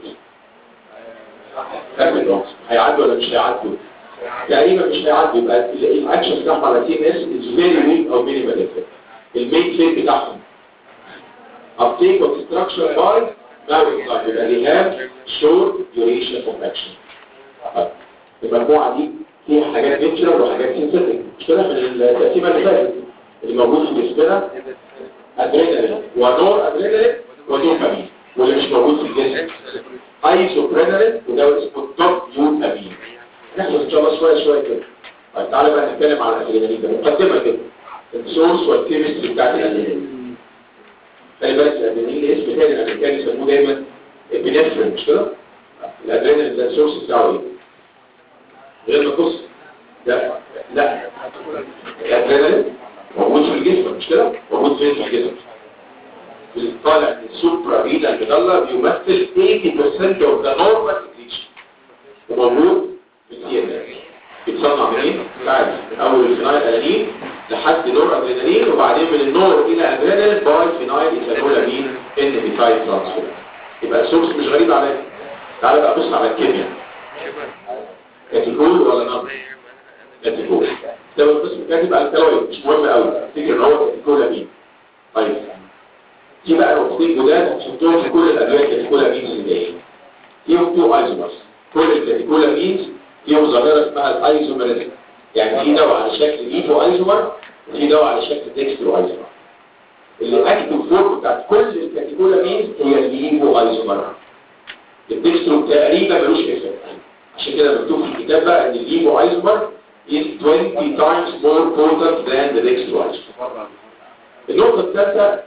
كمل الانسل هيعدوا ولا مش هيعدوا تقريبا مش هيعدوا يبقى الاكشن بتاعهم على تي ام اس از فيري ويك او مينيمال افكت المين فين بتاعهم uptake of structure by now يبقى they have short duration of action المجموعه دي فيها حاجات نيتشرال وحاجات سينثيتك مش كده من التقسيمه اللي فاتت اللي موجود في جسمنا ادرينالين ونور ادرينالين ودوبامين واللي مش موجود في الجسم ايزوبرينالين وده اسمه التوب يوتامين نحفظ ان شاء الله شويه شويه كده طيب تعالى بقى نتكلم على الادرينالين ده مقدمه كده السورس والكيمستري بتاعت الادرينالين خلي بالك الادرينالين اسم تاني الامريكان يسموه دايما ابنفرين مش كده الادرينالين ده السورس بتاعه ايه غير ما تبص لا لا الادرينالين موجود في الجسم مش كده موجود فين في الجسم طالع من السوبرا رينا المدلة بيمثل 80% of the normal secretion وموجود في السي ان اس بيتصنع منين؟ بعد من اول الفينايل الانين لحد نور ادرينالين وبعدين من النور الى ادرينالين باي فينايل ايثانولامين ان بيتايل ترانسفير يبقى السورس مش غريب عليك تعالى بقى بص على الكيمياء كاتيكول ولا نون كاتيكول ده القسم كاتب الكالويد مش مهم قوي تفتكر ان هو كاتيكولامين طيب في بقى نقطتين جداد هتحطهم في كل الادويه الكاتيكولامينز اللي هي فيهم تو ايزومرز كل الكاتيكولامينز فيهم ظاهره اسمها الايزومرزم يعني في دواء على شكل ايفو ايزومر وفي دواء على شكل ديكسترو ايزومر اللي اكتب فورم بتاعت كل الكاتيكولامينز هي الايفو ايزومر الديكسترو تقريبا ملوش افكت عشان كده مكتوب في الكتاب بقى ان الايفو ايزومر is 20 times more potent than the dextro isomer النقطة الثالثة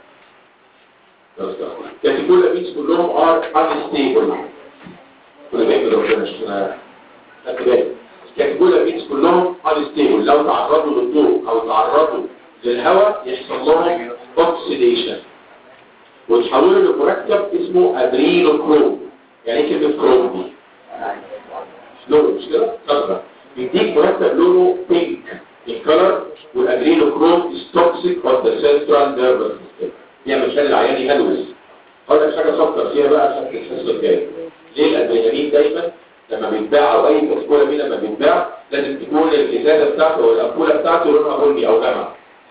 كاتيكولامينز كلهم ار unstable كل بالك لو كنا شفنا خدت بالك كاتيكولامينز كلهم unstable لو تعرضوا للضوء او تعرضوا للهواء يحصل لهم اوكسيديشن ويتحولوا لمركب اسمه ادرينوكروم يعني ايه كلمه كروم دي؟ لونه مش كده؟ صفرا بيديك مركب لونه بينك الكلر والادرينوكروم is toxic of the central nervous system يعمل خلي العيان يهلوس هقول لك حاجه فكر فيها بقى عشان الحصه الجايه ليه الادرينالين دايما لما بيتباع او اي كاتيكولا لما بيتباع لازم تكون الازازه بتاعته او الامبوله بتاعته لونها بني او غامق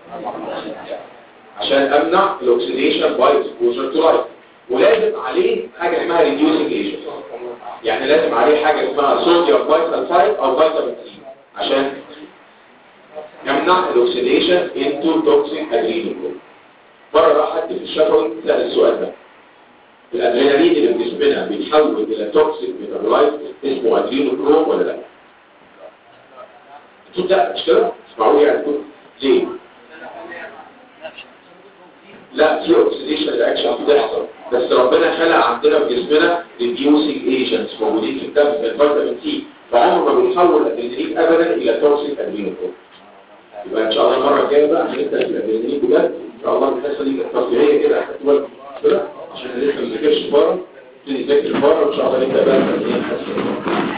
عشان امنع الاكسيديشن باي اكسبوجر تو لايت ولازم عليه حاجه اسمها ريديوسنج ايجنت يعني لازم عليه حاجه اسمها صوديوم بايسلفايد او فيتامين سي عشان يمنع الاكسيديشن انتو توكسيك ادرينالين مرة راح حد في الشفوي سأل السؤال ده الادرينالين اللي في جسمنا بيتحول الى توكسيك ميتابولايت اسمه ادرينوكروم ولا لا؟ اكيد لا مش كده؟ اسمعوا يعني كده ليه؟ لا في اوكسيديشن رياكشن بتحصل بس ربنا خلق عندنا في جسمنا ريديوسنج ايجنتس موجودين في الدم زي الفيتامين سي فعمره ما بيتحول الادرينالين ابدا الى توكسيك ادرينوكروم يبقى ان شاء الله المره الجايه بقى هنبدا في الادرينالين بجد ان شاء الله الحصه دي كانت ترفيهيه كده خدتوا بالكم كده عشان لسه ما نذاكرش بره نبتدي نذاكر بره وان شاء الله نبدا بقى التمرين الحصه